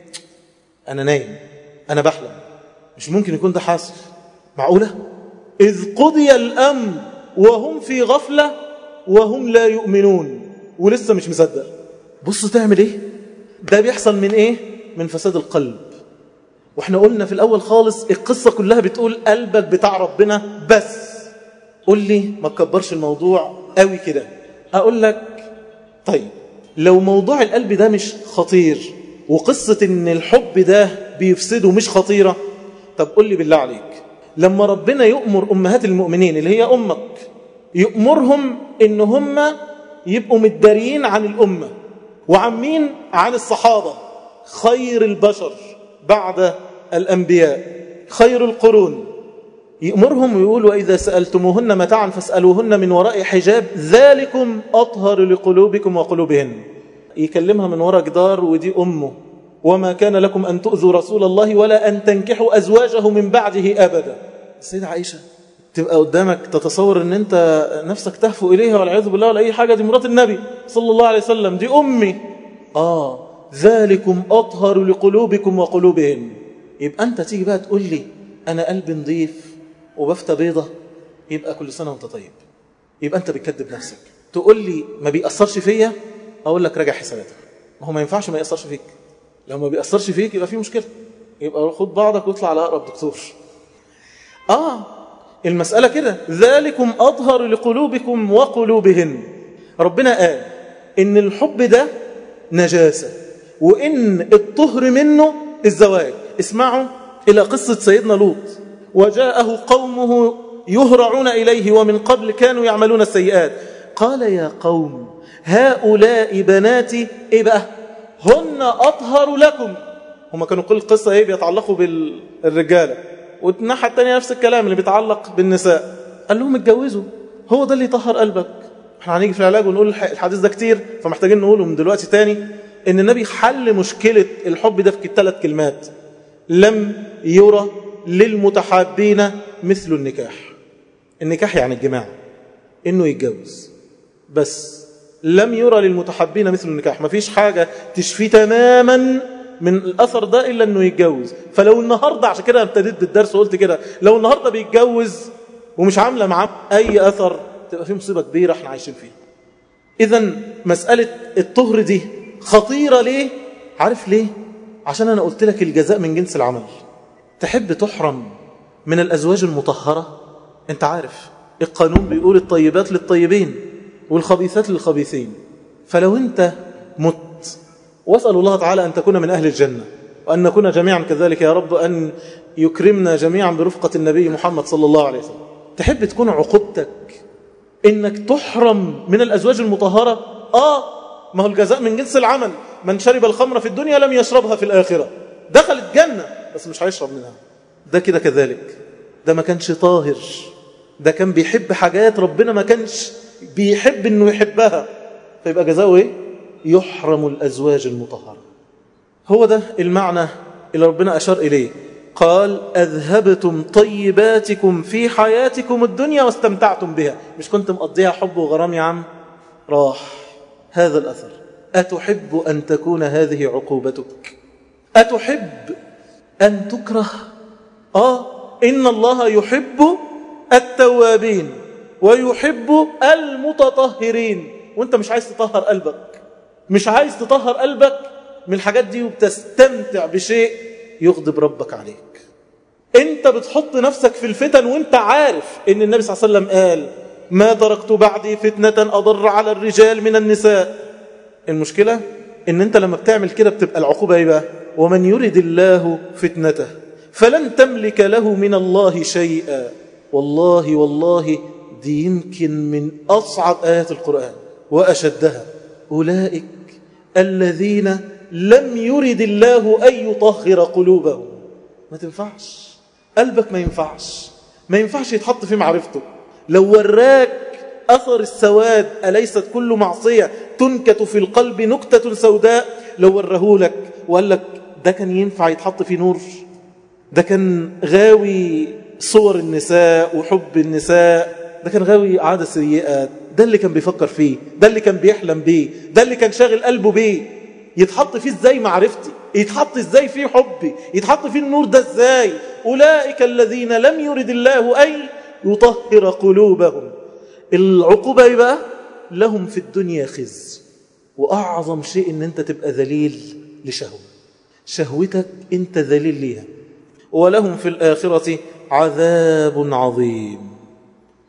أنا نايم أنا بحلم مش ممكن يكون ده حاصل معقولة إذ قضي الأمر وهم في غفلة وهم لا يؤمنون ولسه مش مصدق بصوا تعمل ايه ده بيحصل من ايه من فساد القلب واحنا قلنا في الأول خالص القصة كلها بتقول قلبك بتاع ربنا بس قول لي ما تكبرش الموضوع قوي كده اقول لك طيب لو موضوع القلب ده مش خطير وقصة ان الحب ده بيفسده مش خطيرة طب قول لي بالله عليك لما ربنا يؤمر أمهات المؤمنين اللي هي أمك يؤمرهم ان هم يبقوا متداريين عن الأمة وعن مين؟ عن الصحابة خير البشر بعد الأنبياء خير القرون يأمرهم ويقول وإذا سألتموهن متاعا فاسألوهن من وراء حجاب ذلكم أطهر لقلوبكم وقلوبهن يكلمها من وراء جدار ودي أمه وما كان لكم أن تؤذوا رسول الله ولا أن تنكحوا أزواجه من بعده أبدا السيدة عائشة تبقى قدامك تتصور ان انت نفسك تهفو اليها والعياذ بالله ولا اي حاجه دي مرات النبي صلى الله عليه وسلم دي امي اه ذلكم اطهر لقلوبكم وقلوبهن يبقى انت تيجي بقى تقول لي انا قلبي نظيف وبفتة بيضة يبقى كل سنة وانت طيب يبقى انت بتكذب نفسك تقول لي ما بيأثرش فيا اقول لك راجع حساباتك ما هو ما ينفعش ما يأثرش فيك لو ما بيأثرش فيك يبقى في مشكلة يبقى خد بعضك واطلع على أقرب دكتور آه المسألة كده ذلكم أطهر لقلوبكم وقلوبهن ربنا قال إن الحب ده نجاسة وإن الطهر منه الزواج اسمعوا إلى قصة سيدنا لوط وجاءه قومه يهرعون إليه ومن قبل كانوا يعملون السيئات قال يا قوم هؤلاء بناتي إيه بقى هن أطهر لكم هم كانوا كل قصة إيه بيتعلقوا بالرجالة والناحية التانية نفس الكلام اللي بيتعلق بالنساء قال لهم اتجوزوا هو ده اللي يطهر قلبك احنا هنيجي في العلاج ونقول الحديث ده كتير فمحتاجين نقوله من دلوقتي تاني ان النبي حل مشكلة الحب ده في ثلاث كلمات لم يرى للمتحابين مثل النكاح النكاح يعني الجماع انه يتجوز بس لم يرى للمتحابين مثل النكاح ما فيش حاجة تشفي تماما من الأثر ده إلا أنه يتجوز فلو النهاردة عشان كده ابتديت بالدرس وقلت كده لو النهاردة بيتجوز ومش عاملة معاه أي أثر تبقى في مصيبة كبيرة احنا عايشين فيها إذا مسألة الطهر دي خطيرة ليه؟ عارف ليه؟ عشان أنا قلت لك الجزاء من جنس العمل تحب تحرم من الأزواج المطهرة أنت عارف القانون بيقول الطيبات للطيبين والخبيثات للخبيثين فلو أنت مت واسأل الله تعالى أن تكون من أهل الجنة وأن نكون جميعا كذلك يا رب أن يكرمنا جميعا برفقة النبي محمد صلى الله عليه وسلم تحب تكون عقوبتك إنك تحرم من الأزواج المطهرة آه ما هو الجزاء من جنس العمل من شرب الخمر في الدنيا لم يشربها في الآخرة دخل الجنة بس مش هيشرب منها ده كده كذلك ده ما كانش طاهر ده كان بيحب حاجات ربنا ما كانش بيحب انه يحبها فيبقى جزاؤه ايه يحرم الازواج المطهره هو ده المعنى اللي ربنا اشار اليه قال اذهبتم طيباتكم في حياتكم الدنيا واستمتعتم بها مش كنت مقضيها حب وغرام يا عم راح هذا الاثر اتحب ان تكون هذه عقوبتك اتحب ان تكره اه ان الله يحب التوابين ويحب المتطهرين وانت مش عايز تطهر قلبك مش عايز تطهر قلبك من الحاجات دي وبتستمتع بشيء يغضب ربك عليك انت بتحط نفسك في الفتن وانت عارف ان النبي صلى الله عليه وسلم قال ما تركت بعدي فتنة أضر على الرجال من النساء المشكلة ان انت لما بتعمل كده بتبقى العقوبة ايه بقى ومن يرد الله فتنته فلن تملك له من الله شيئا والله والله دي يمكن من أصعب آيات القرآن وأشدها أولئك الذين لم يرد الله أن يطهر قلوبهم ما تنفعش قلبك ما ينفعش ما ينفعش يتحط في معرفته لو وراك أثر السواد أليست كل معصية تنكت في القلب نكتة سوداء لو ورهولك وقال لك ده كان ينفع يتحط في نور ده كان غاوي صور النساء وحب النساء ده كان غاوي عادة سيئة ده اللي كان بيفكر فيه ده اللي كان بيحلم بيه ده اللي كان شاغل قلبه بيه يتحط فيه ازاي معرفتي يتحط ازاي فيه حبي يتحط فيه النور ده ازاي أولئك الذين لم يرد الله أن يطهر قلوبهم العقوبة ايه بقى لهم في الدنيا خز وأعظم شيء ان انت تبقى ذليل لشهوة شهوتك انت ذليل ليها ولهم في الآخرة عذاب عظيم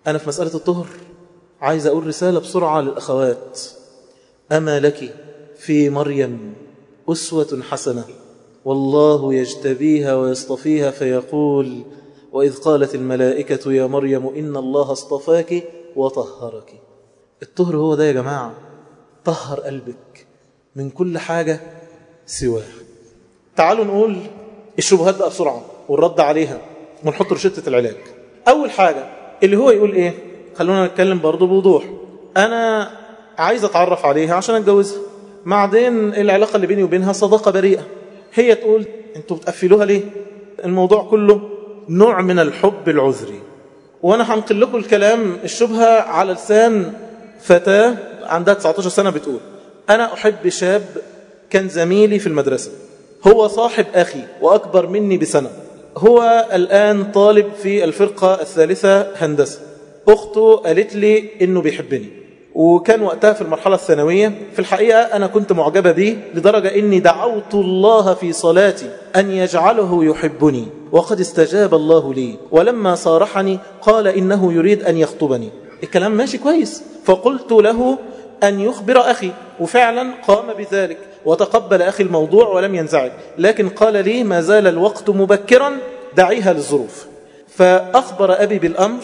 أنا في مسألة الطهر عايز أقول رسالة بسرعة للأخوات أما لك في مريم أسوة حسنة والله يجتبيها ويصطفيها فيقول وإذ قالت الملائكة يا مريم إن الله اصطفاك وطهرك الطهر هو ده يا جماعة طهر قلبك من كل حاجة سواه تعالوا نقول الشبهات بقى بسرعة والرد عليها ونحط رشدة العلاج أول حاجة اللي هو يقول إيه خلونا نتكلم برضو بوضوح أنا عايز أتعرف عليها عشان أتجوزها بعدين العلاقة اللي بيني وبينها صداقة بريئة هي تقول أنتوا بتقفلوها ليه الموضوع كله نوع من الحب العذري وأنا هنقل لكم الكلام الشبهة على لسان فتاة عندها 19 سنة بتقول أنا أحب شاب كان زميلي في المدرسة هو صاحب أخي وأكبر مني بسنة هو الآن طالب في الفرقة الثالثة هندسة أخته قالت لي إنه بيحبني وكان وقتها في المرحلة الثانوية في الحقيقة أنا كنت معجبة به لدرجة إني دعوت الله في صلاتي أن يجعله يحبني وقد استجاب الله لي ولما صارحني قال إنه يريد أن يخطبني الكلام ماشي كويس فقلت له أن يخبر أخي وفعلا قام بذلك وتقبل أخي الموضوع ولم ينزعج لكن قال لي ما زال الوقت مبكرا دعيها للظروف فأخبر أبي بالأمر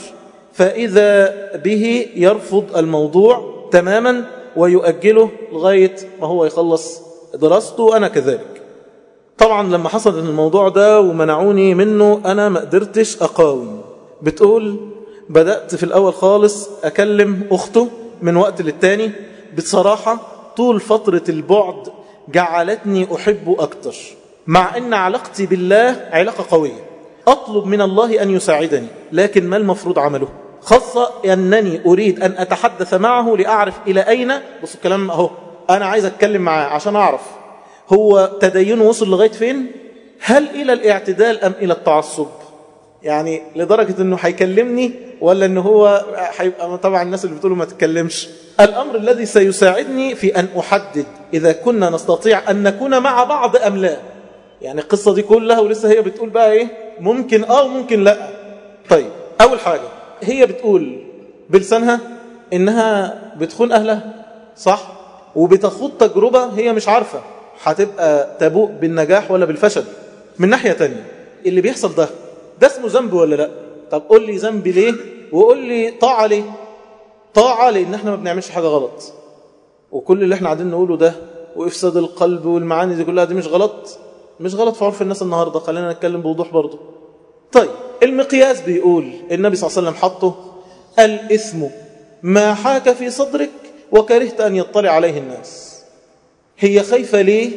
فإذا به يرفض الموضوع تماما ويؤجله لغاية ما هو يخلص دراسته وأنا كذلك طبعا لما حصل الموضوع ده ومنعوني منه أنا ما قدرتش أقاوم بتقول بدأت في الأول خالص أكلم أخته من وقت للتاني بصراحة طول فترة البعد جعلتني أحبه أكتر مع أن علاقتي بالله علاقة قوية أطلب من الله أن يساعدني لكن ما المفروض عمله خاصة أنني أريد أن أتحدث معه لأعرف إلى أين بص الكلام أهو أنا عايز أتكلم معاه عشان أعرف هو تدينه وصل لغاية فين هل إلى الاعتدال أم إلى التعصب يعني لدرجة أنه هيكلمني ولا أنه هو هيبقى طبعا الناس اللي بتقولوا ما تتكلمش الأمر الذي سيساعدني في أن أحدد إذا كنا نستطيع أن نكون مع بعض أم لا يعني القصة دي كلها ولسه هي بتقول بقى إيه ممكن آه وممكن لا طيب أول حاجة هي بتقول بلسانها إنها بتخون أهلها صح وبتخوض تجربة هي مش عارفة هتبقى تبوء بالنجاح ولا بالفشل من ناحية تانية اللي بيحصل ده ده اسمه ذنب ولا لا طب قول لي ذنب ليه وقول لي طاعة ليه طاعة لأن احنا ما بنعملش حاجة غلط وكل اللي احنا قاعدين نقوله ده وإفساد القلب والمعاني دي كلها دي مش غلط مش غلط في عرف الناس النهاردة خلينا نتكلم بوضوح برضه طيب المقياس بيقول النبي صلى الله عليه وسلم حطه الإثم ما حاك في صدرك وكرهت أن يطلع عليه الناس هي خايفة ليه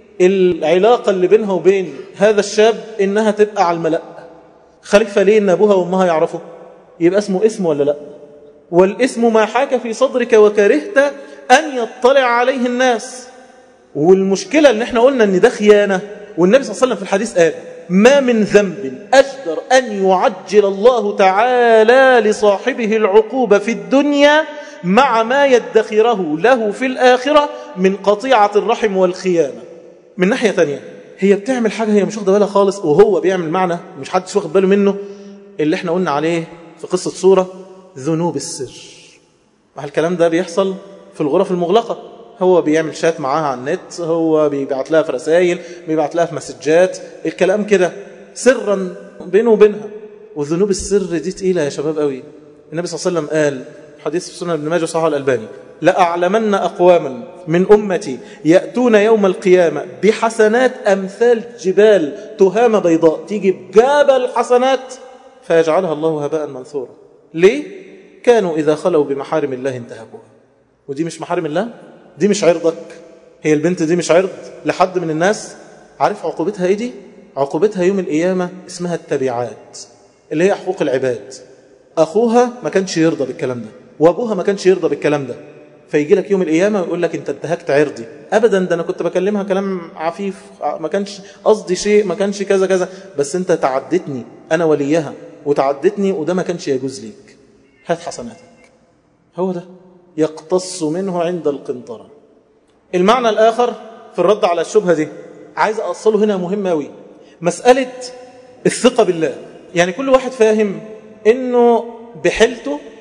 العلاقة اللي بينها وبين هذا الشاب إنها تبقى على الملأ خايفة ليه إن أبوها وأمها يعرفوا يبقى اسمه اسم ولا لا والاسم ما حاك في صدرك وكرهت أن يطلع عليه الناس والمشكلة ان احنا قلنا ان ده خيانة والنبي صلى الله عليه وسلم في الحديث قال ما من ذنب أجدر أن يعجل الله تعالى لصاحبه العقوبة في الدنيا مع ما يدخره له في الآخرة من قطيعة الرحم والخيانة من ناحية تانية هي بتعمل حاجة هي مش واخده بالها خالص وهو بيعمل معنى مش حدش واخد باله منه اللي احنا قلنا عليه في قصة سورة ذنوب السر مع الكلام ده بيحصل في الغرف المغلقة هو بيعمل شات معاها على النت هو بيبعت لها في رسائل بيبعت لها في مسجات الكلام كده سرا بينه وبينها وذنوب السر دي تقيلة يا شباب قوي النبي صلى الله عليه وسلم قال حديث في سنن ابن ماجه صحيح الألباني لأعلمن أقواما من أمتي يأتون يوم القيامة بحسنات أمثال جبال تهام بيضاء تيجي بجبل حسنات فيجعلها الله هباء منثورا ليه؟ كانوا إذا خلوا بمحارم الله انتهكوها ودي مش محارم الله؟ دي مش عرضك هي البنت دي مش عرض لحد من الناس عارف عقوبتها ايه دي عقوبتها يوم القيامة اسمها التبعات اللي هي حقوق العباد أخوها ما كانش يرضى بالكلام ده وأبوها ما كانش يرضى بالكلام ده فيجي لك يوم القيامة ويقول لك انت انتهكت عرضي أبدا ده أنا كنت بكلمها كلام عفيف ما كانش قصدي شيء ما كانش كذا كذا بس انت تعدتني أنا وليها وتعدتني وده ما كانش يجوز ليك هات حسناتك هو ده يقتص منه عند القنطرة المعنى الآخر في الرد على الشبهة دي عايز أصله هنا مهم أوي مسألة الثقة بالله يعني كل واحد فاهم إنه بحيلته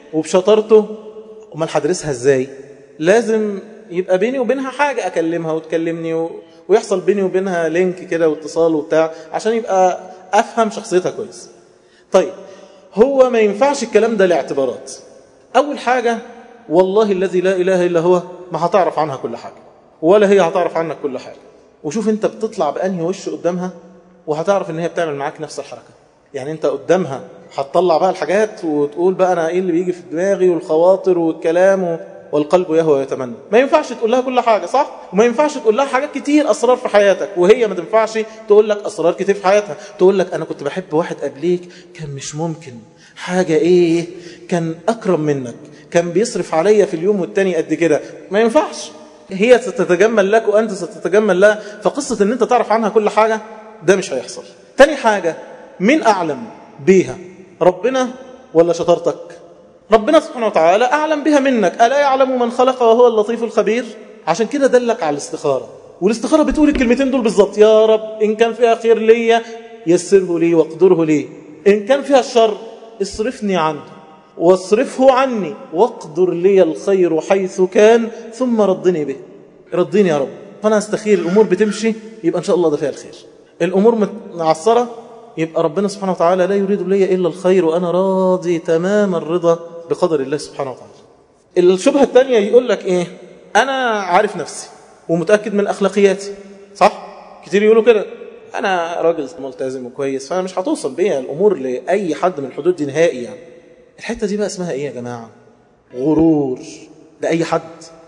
وبشطارته امال هدرسها ازاي لازم يبقى بيني وبينها حاجة أكلمها وتكلمني و... ويحصل بيني وبينها لينك كده واتصال وبتاع عشان يبقى أفهم شخصيتها كويس طيب هو ما ينفعش الكلام ده لاعتبارات أول حاجة والله الذي لا إله إلا هو ما هتعرف عنها كل حاجة ولا هي هتعرف عنك كل حاجة وشوف انت بتطلع بأنهي وش قدامها وهتعرف ان هي بتعمل معاك نفس الحركة يعني انت قدامها هتطلع بقى الحاجات وتقول بقى انا ايه اللي بيجي في دماغي والخواطر والكلام و... والقلب يهوى ويتمنى ما ينفعش تقول لها كل حاجة صح وما ينفعش تقول لها حاجات كتير أسرار في حياتك وهي ما تنفعش تقول لك أسرار كتير في حياتها تقول لك أنا كنت بحب واحد قبليك كان مش ممكن حاجة إيه كان أكرم منك كان بيصرف عليا في اليوم والتاني قد كده ما ينفعش هي ستتجمل لك وأنت ستتجمل لها فقصة أن أنت تعرف عنها كل حاجة ده مش هيحصل تاني حاجة مين أعلم بيها ربنا ولا شطارتك ربنا سبحانه وتعالى أعلم بها منك ألا يعلم من خلق وهو اللطيف الخبير عشان كده دلك على الاستخارة والاستخارة بتقول الكلمتين دول بالظبط يا رب إن كان فيها خير لي يسره لي واقدره لي إن كان فيها الشر اصرفني عنه واصرفه عني واقدر لي الخير حيث كان ثم ردني به ردني يا رب فأنا أستخير الأمور بتمشي يبقى إن شاء الله ده فيها الخير الأمور متعصرة يبقى ربنا سبحانه وتعالى لا يريد لي إلا الخير وأنا راضي تمام الرضا بقدر الله سبحانه وتعالى الشبهة الثانية يقول لك إيه أنا عارف نفسي ومتأكد من أخلاقياتي صح؟ كتير يقولوا كده أنا راجل ملتزم وكويس فأنا مش هتوصل بيا الأمور لأي حد من الحدود دي نهائي يعني الحتة دي بقى اسمها إيه يا جماعة غرور لأي حد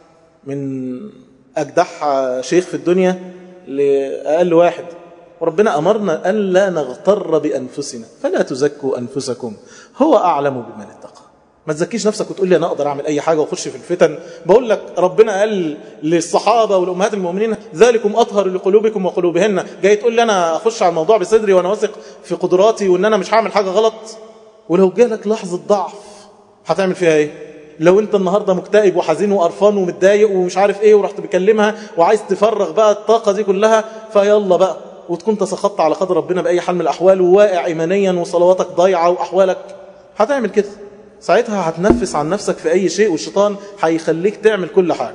من أجدح شيخ في الدنيا لأقل واحد وربنا أمرنا ألا نغتر بأنفسنا فلا تزكوا أنفسكم هو أعلم بمن اتقى ما تزكيش نفسك وتقول لي أنا أقدر أعمل أي حاجة وأخش في الفتن بقول لك ربنا قال للصحابة والأمهات المؤمنين ذلكم أطهر لقلوبكم وقلوبهن جاي تقول لي أنا أخش على الموضوع بصدري وأنا واثق في قدراتي وأن أنا مش هعمل حاجة غلط ولو جالك لحظة ضعف هتعمل فيها إيه لو انت النهاردة مكتئب وحزين وقرفان ومتضايق ومش عارف ايه ورحت بكلمها وعايز تفرغ بقى الطاقة دي كلها فيلا بقى وتكون تسخطت على قدر ربنا بأي حال من الأحوال وواقع إيمانيا وصلواتك ضايعة وأحوالك هتعمل كده ساعتها هتنفس عن نفسك في أي شيء والشيطان هيخليك تعمل كل حاجة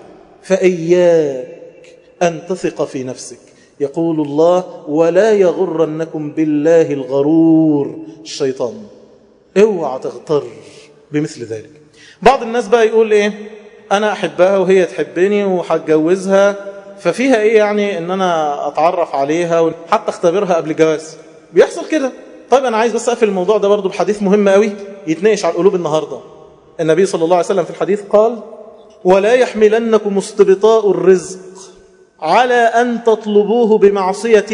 فإياك أن تثق في نفسك يقول الله ولا يغرنكم بالله الغرور الشيطان اوعى تغتر بمثل ذلك بعض الناس بقى يقول ايه انا احبها وهي تحبني وهتجوزها ففيها ايه يعني ان انا اتعرف عليها وحتى اختبرها قبل جواز بيحصل كده طيب انا عايز بس اقفل الموضوع ده برضو بحديث مهم قوي يتناقش على القلوب النهارده النبي صلى الله عليه وسلم في الحديث قال ولا يحملنكم استبطاء الرزق على ان تطلبوه بمعصيه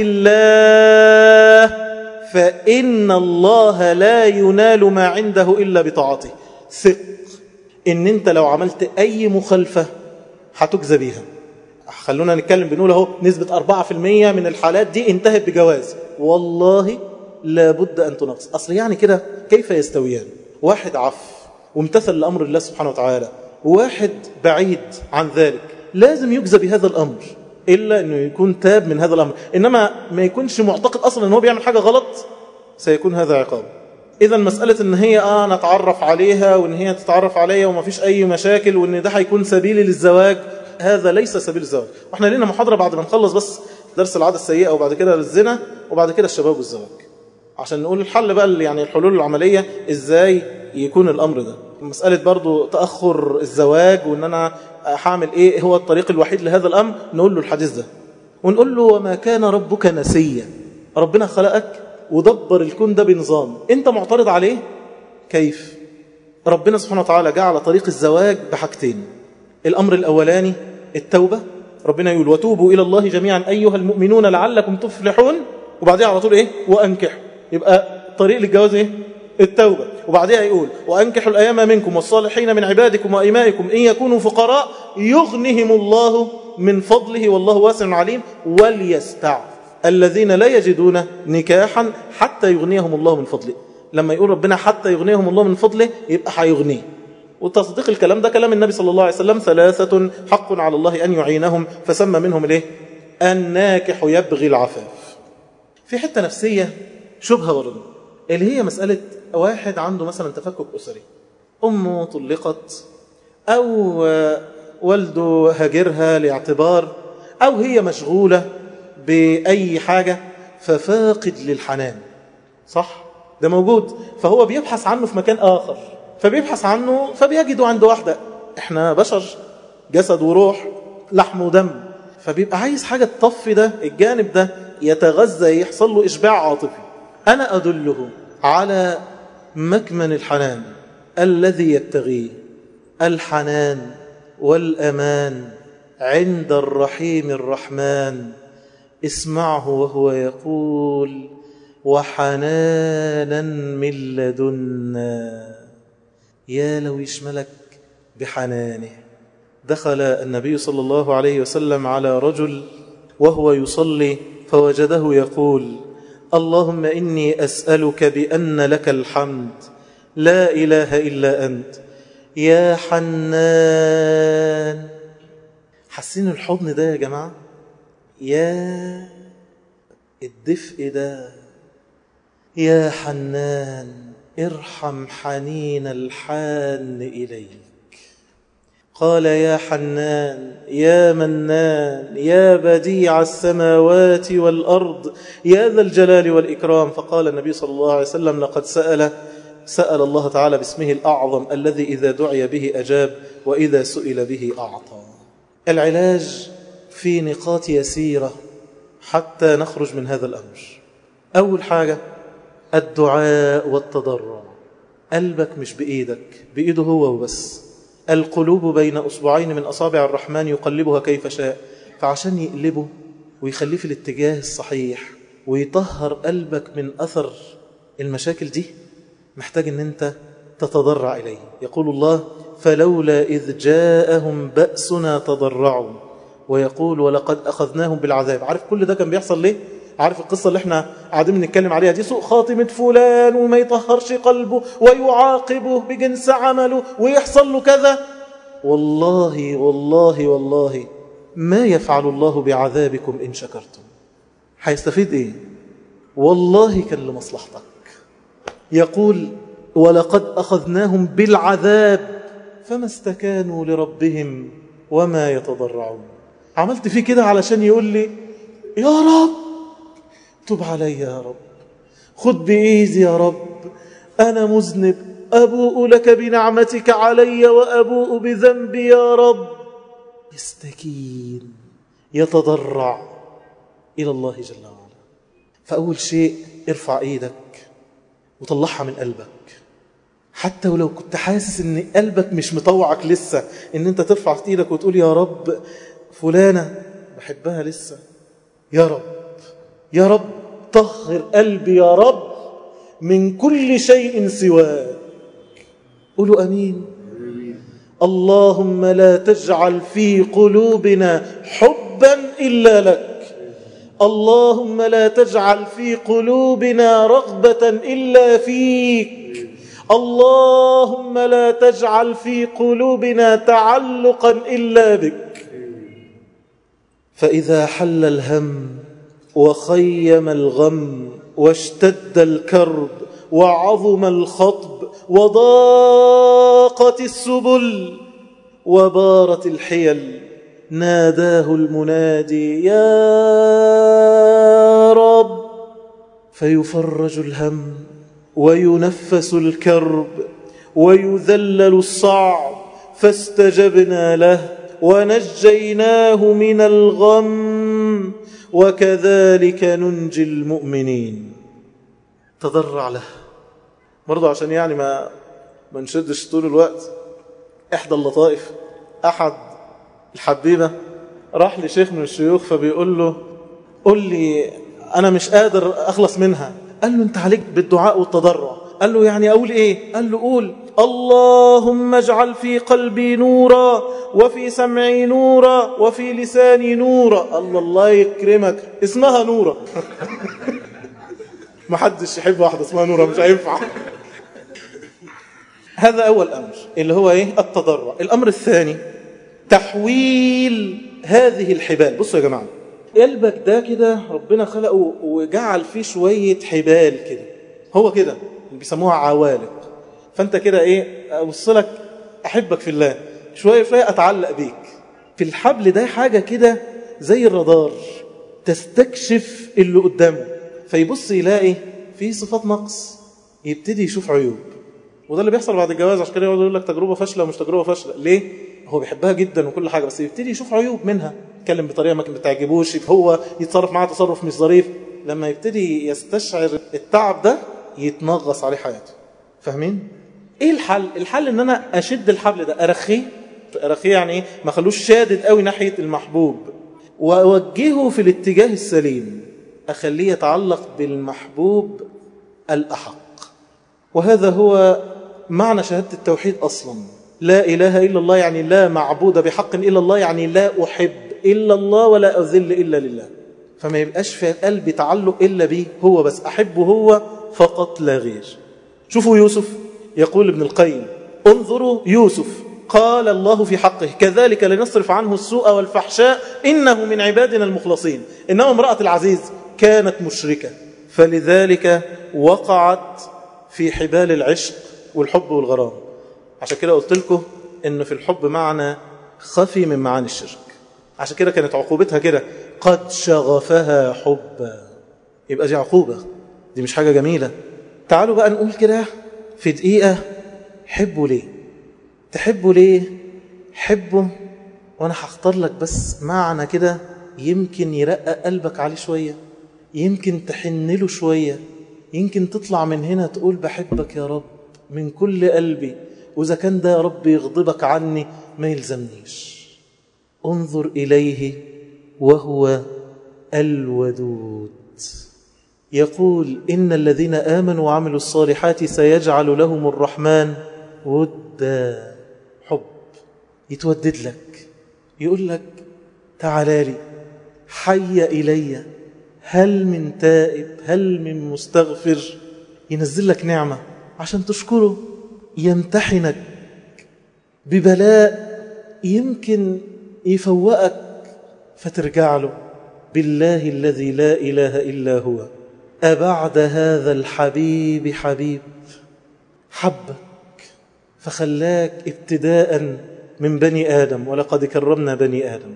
الله فان الله لا ينال ما عنده الا بطاعته ثق ان انت لو عملت اي مخالفه هتجزى بيها خلونا نتكلم بنقول اهو نسبة 4% من الحالات دي انتهت بجواز والله لابد أن تنقص أصل يعني كده كيف يستويان واحد عف وامتثل لأمر الله سبحانه وتعالى وواحد بعيد عن ذلك لازم يجزى بهذا الأمر إلا أنه يكون تاب من هذا الأمر إنما ما يكونش معتقد أصلا أنه بيعمل حاجة غلط سيكون هذا عقاب إذا مسألة أن هي آه نتعرف عليها وأن هي تتعرف عليا وما فيش أي مشاكل وأن ده هيكون سبيلي للزواج هذا ليس سبيل الزواج واحنا لنا محاضرة بعد ما نخلص بس درس العادة السيئة وبعد كده الزنا وبعد كده الشباب والزواج عشان نقول الحل بقى يعني الحلول العملية ازاي يكون الامر ده مسألة برضو تأخر الزواج وان انا هعمل ايه هو الطريق الوحيد لهذا الامر نقول له الحديث ده ونقول له وما كان ربك نسيا ربنا خلقك ودبر الكون ده بنظام انت معترض عليه كيف ربنا سبحانه وتعالى جعل طريق الزواج بحاجتين الامر الاولاني التوبة ربنا يقول وتوبوا إلى الله جميعا أيها المؤمنون لعلكم تفلحون وبعدها على طول إيه وأنكحوا يبقى طريق للجواز إيه التوبة وبعدها يقول وأنكحوا الأيام منكم والصالحين من عبادكم وإمائكم إن يكونوا فقراء يغنهم الله من فضله والله واسع عليم وليستعف الذين لا يجدون نكاحا حتى يغنيهم الله من فضله لما يقول ربنا حتى يغنيهم الله من فضله يبقى هيغنيه وتصديق الكلام ده كلام النبي صلى الله عليه وسلم ثلاثة حق على الله أن يعينهم فسمى منهم الايه الناكح يبغي العفاف في حتة نفسية شبهة برضه اللي هي مسألة واحد عنده مثلا تفكك أسري أمه طلقت أو والده هاجرها لاعتبار أو هي مشغولة بأي حاجة ففاقد للحنان صح؟ ده موجود فهو بيبحث عنه في مكان آخر فبيبحث عنه فبيجده عند واحدة احنا بشر جسد وروح لحم ودم فبيبقى عايز حاجة تطفي ده الجانب ده يتغذى يحصل له إشباع عاطفي أنا أدله على مكمن الحنان الذي يبتغيه الحنان والأمان عند الرحيم الرحمن اسمعه وهو يقول وحنانا من لدنا يا لو يشملك بحنانه دخل النبي صلى الله عليه وسلم على رجل وهو يصلي فوجده يقول اللهم إني أسألك بأن لك الحمد لا إله إلا أنت يا حنان حسين الحضن ده يا جماعة يا الدفء ده يا حنان ارحم حنين الحان إليك قال يا حنان يا منان يا بديع السماوات والأرض يا ذا الجلال والإكرام فقال النبي صلى الله عليه وسلم لقد سأل سأل الله تعالى باسمه الأعظم الذي إذا دعي به أجاب وإذا سئل به أعطى العلاج في نقاط يسيرة حتى نخرج من هذا الأمر أول حاجة الدعاء والتضرع قلبك مش بإيدك بإيده هو وبس القلوب بين أصبعين من أصابع الرحمن يقلبها كيف شاء فعشان يقلبه ويخليه في الاتجاه الصحيح ويطهر قلبك من أثر المشاكل دي محتاج ان انت تتضرع إليه يقول الله فلولا إذ جاءهم بأسنا تضرعوا ويقول ولقد أخذناهم بالعذاب عارف كل ده كان بيحصل ليه؟ عارف القصة اللي احنا قاعدين بنتكلم عليها دي سوء خاتمة فلان وما يطهرش قلبه ويعاقبه بجنس عمله ويحصل له كذا والله والله والله ما يفعل الله بعذابكم إن شكرتم هيستفيد ايه والله كان لمصلحتك يقول ولقد أخذناهم بالعذاب فما استكانوا لربهم وما يتضرعون عملت فيه كده علشان يقول لي يا رب تب علي يا رب خد بإيدي يا رب أنا مذنب أبوء لك بنعمتك علي وأبوء بذنبي يا رب يستكين يتضرع إلى الله جل وعلا فأول شيء ارفع إيدك وطلعها من قلبك حتى ولو كنت حاسس ان قلبك مش مطوعك لسه ان انت ترفع ايدك وتقول يا رب فلانة بحبها لسه يا رب يا رب طهر قلبي يا رب من كل شيء سواك قولوا امين اللهم لا تجعل في قلوبنا حبا الا لك اللهم لا تجعل في قلوبنا رغبة إلا فيك اللهم لا تجعل في قلوبنا تعلقا إلا بك فإذا حل الهم وخيم الغم واشتد الكرب وعظم الخطب وضاقت السبل وبارت الحيل ناداه المنادي يا رب فيفرج الهم وينفس الكرب ويذلل الصعب فاستجبنا له ونجيناه من الغم وكذلك ننجي المؤمنين تضرع له برضه عشان يعني ما ما نشدش طول الوقت احدى اللطائف احد الحبيبة راح لشيخ من الشيوخ فبيقول له قل لي أنا مش قادر أخلص منها قال له أنت عليك بالدعاء والتضرع قال له يعني أقول إيه قال له قول اللهم اجعل في قلبي نورا وفي سمعي نورا وفي لساني نورا الله الله يكرمك اسمها نورا ما حدش يحب واحدة اسمها نورا مش هينفع هذا أول أمر اللي هو إيه التضرع الأمر الثاني تحويل هذه الحبال بصوا يا جماعة قلبك ده كده ربنا خلقه وجعل فيه شوية حبال كده هو كده اللي بيسموها عوالق فانت كده ايه اوصلك احبك في الله شويه شويه اتعلق بيك في الحبل ده حاجه كده زي الرادار تستكشف اللي قدامه فيبص يلاقي فيه صفات نقص يبتدي يشوف عيوب وده اللي بيحصل بعد الجواز عشان كده يقعد يقول لك تجربه فاشله ومش تجربه فاشله ليه هو بيحبها جدا وكل حاجه بس يبتدي يشوف عيوب منها يتكلم بطريقه ما بتعجبوش هو يتصرف معاها تصرف مش ظريف لما يبتدي يستشعر التعب ده يتنغص عليه حياته فاهمين ايه الحل الحل ان انا اشد الحبل ده ارخيه ارخيه يعني ايه ما خلوش شادد قوي ناحيه المحبوب واوجهه في الاتجاه السليم اخليه يتعلق بالمحبوب الاحق وهذا هو معنى شهاده التوحيد اصلا لا اله الا الله يعني لا معبود بحق الا الله يعني لا احب الا الله ولا اذل الا لله فما يبقاش في قلبي تعلق الا به هو بس احبه هو فقط لا غير شوفوا يوسف يقول ابن القيم انظروا يوسف قال الله في حقه كذلك لنصرف عنه السوء والفحشاء إنه من عبادنا المخلصين إنما امرأة العزيز كانت مشركة فلذلك وقعت في حبال العشق والحب والغرام عشان كده قلت لكم إنه في الحب معنى خفي من معاني الشرك عشان كده كانت عقوبتها كده قد شغفها حبا يبقى دي عقوبة دي مش حاجة جميلة تعالوا بقى نقول كده في دقيقة حبوا ليه تحبوا ليه حبوا وانا هختار لك بس معنى كده يمكن يرقق قلبك عليه شوية يمكن تحن له شوية يمكن تطلع من هنا تقول بحبك يا رب من كل قلبي وإذا كان ده يا رب يغضبك عني ما يلزمنيش انظر إليه وهو الودود يقول إن الذين آمنوا وعملوا الصالحات سيجعل لهم الرحمن ودا حب يتودد لك يقول لك تعالى لي حي إلي هل من تائب هل من مستغفر ينزل لك نعمة عشان تشكره يمتحنك ببلاء يمكن يفوقك فترجع له بالله الذي لا إله إلا هو أبعد هذا الحبيب حبيب حبك فخلاك ابتداء من بني آدم ولقد كرمنا بني آدم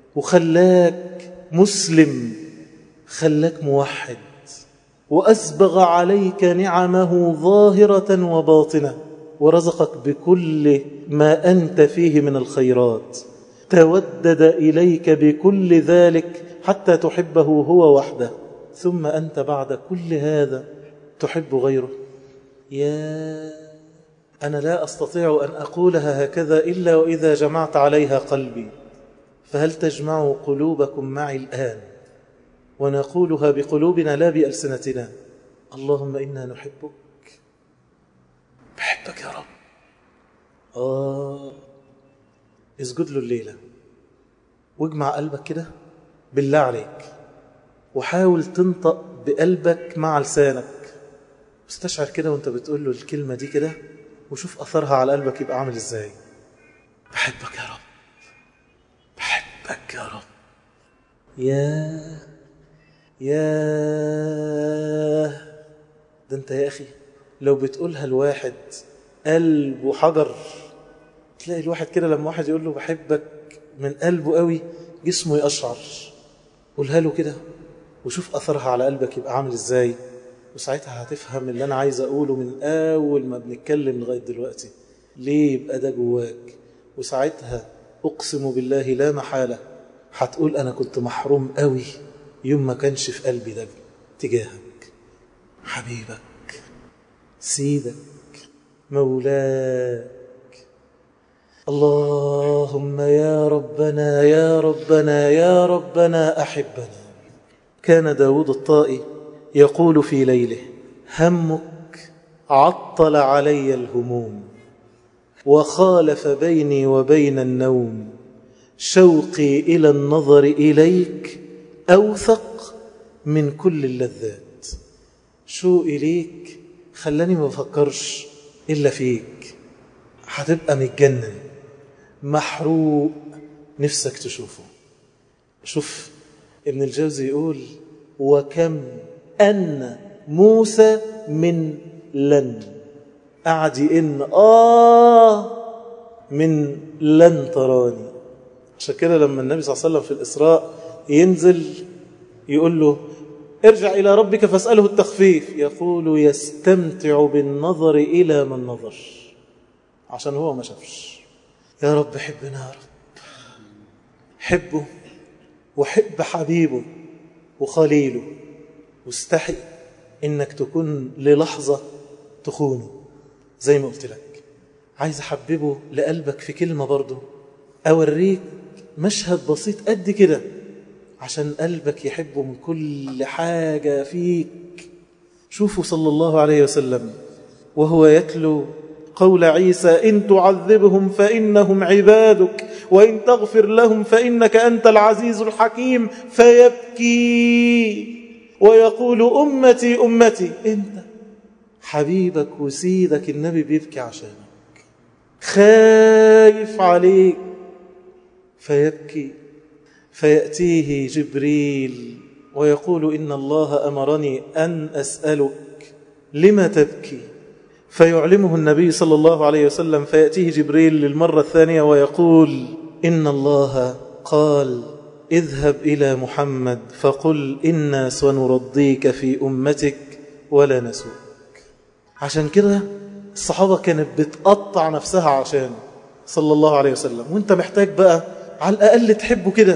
وخلاك مسلم خلاك موحد وأسبغ عليك نعمه ظاهرة وباطنة ورزقك بكل ما أنت فيه من الخيرات تودد إليك بكل ذلك حتى تحبه هو وحده ثم أنت بعد كل هذا تحب غيره يا أنا لا أستطيع أن أقولها هكذا إلا وإذا جمعت عليها قلبي فهل تجمع قلوبكم معي الآن ونقولها بقلوبنا لا بألسنتنا اللهم إنا نحبك بحبك يا رب آه اسجد له الليلة واجمع قلبك كده بالله عليك وحاول تنطق بقلبك مع لسانك استشعر كده وانت بتقول له الكلمة دي كده وشوف أثرها على قلبك يبقى عامل ازاي بحبك يا رب بحبك يا رب يا يا ده انت يا أخي لو بتقولها الواحد قلبه حجر تلاقي الواحد كده لما واحد يقول له بحبك من قلبه قوي جسمه يقشعر قولها له كده وشوف أثرها على قلبك يبقى عامل ازاي وساعتها هتفهم اللي أنا عايز أقوله من أول ما بنتكلم لغاية دلوقتي ليه يبقى ده جواك وساعتها أقسم بالله لا محالة هتقول أنا كنت محروم قوي يوم ما كانش في قلبي ده تجاهك حبيبك سيدك مولاك اللهم يا ربنا يا ربنا يا ربنا أحبنا كان داود الطائي يقول في ليله همك عطل علي الهموم وخالف بيني وبين النوم شوقي إلى النظر إليك أوثق من كل اللذات شوقي ليك خلاني ما بفكرش إلا فيك هتبقى متجنن محروق نفسك تشوفه شوف ابن الجوزي يقول وكم أن موسى من لن قعد يئن آه من لن تراني عشان كده لما النبي صلى الله عليه وسلم في الإسراء ينزل يقول له ارجع إلى ربك فاسأله التخفيف يقول يستمتع بالنظر إلى من نظر عشان هو ما شافش يا رب حبنا يا رب حبه وحب حبيبه وخليله واستحي انك تكون للحظة تخونه زي ما قلت لك عايز احببه لقلبك في كلمة برضه اوريك مشهد بسيط قد كده عشان قلبك يحبه من كل حاجة فيك شوفوا صلى الله عليه وسلم وهو يتلو قول عيسى إن تعذبهم فإنهم عبادك وإن تغفر لهم فإنك أنت العزيز الحكيم فيبكي ويقول أمتي أمتي أنت حبيبك وسيدك النبي بيبكي عشانك خايف عليك فيبكي فيأتيه جبريل ويقول إن الله أمرني أن أسألك لما تبكي فيعلمه النبي صلى الله عليه وسلم فيأتيه جبريل للمرة الثانية ويقول إن الله قال اذهب إلى محمد فقل إنا سنرضيك في أمتك ولا نسوك عشان كده الصحابة كانت بتقطع نفسها عشان صلى الله عليه وسلم وانت محتاج بقى على الأقل تحبه كده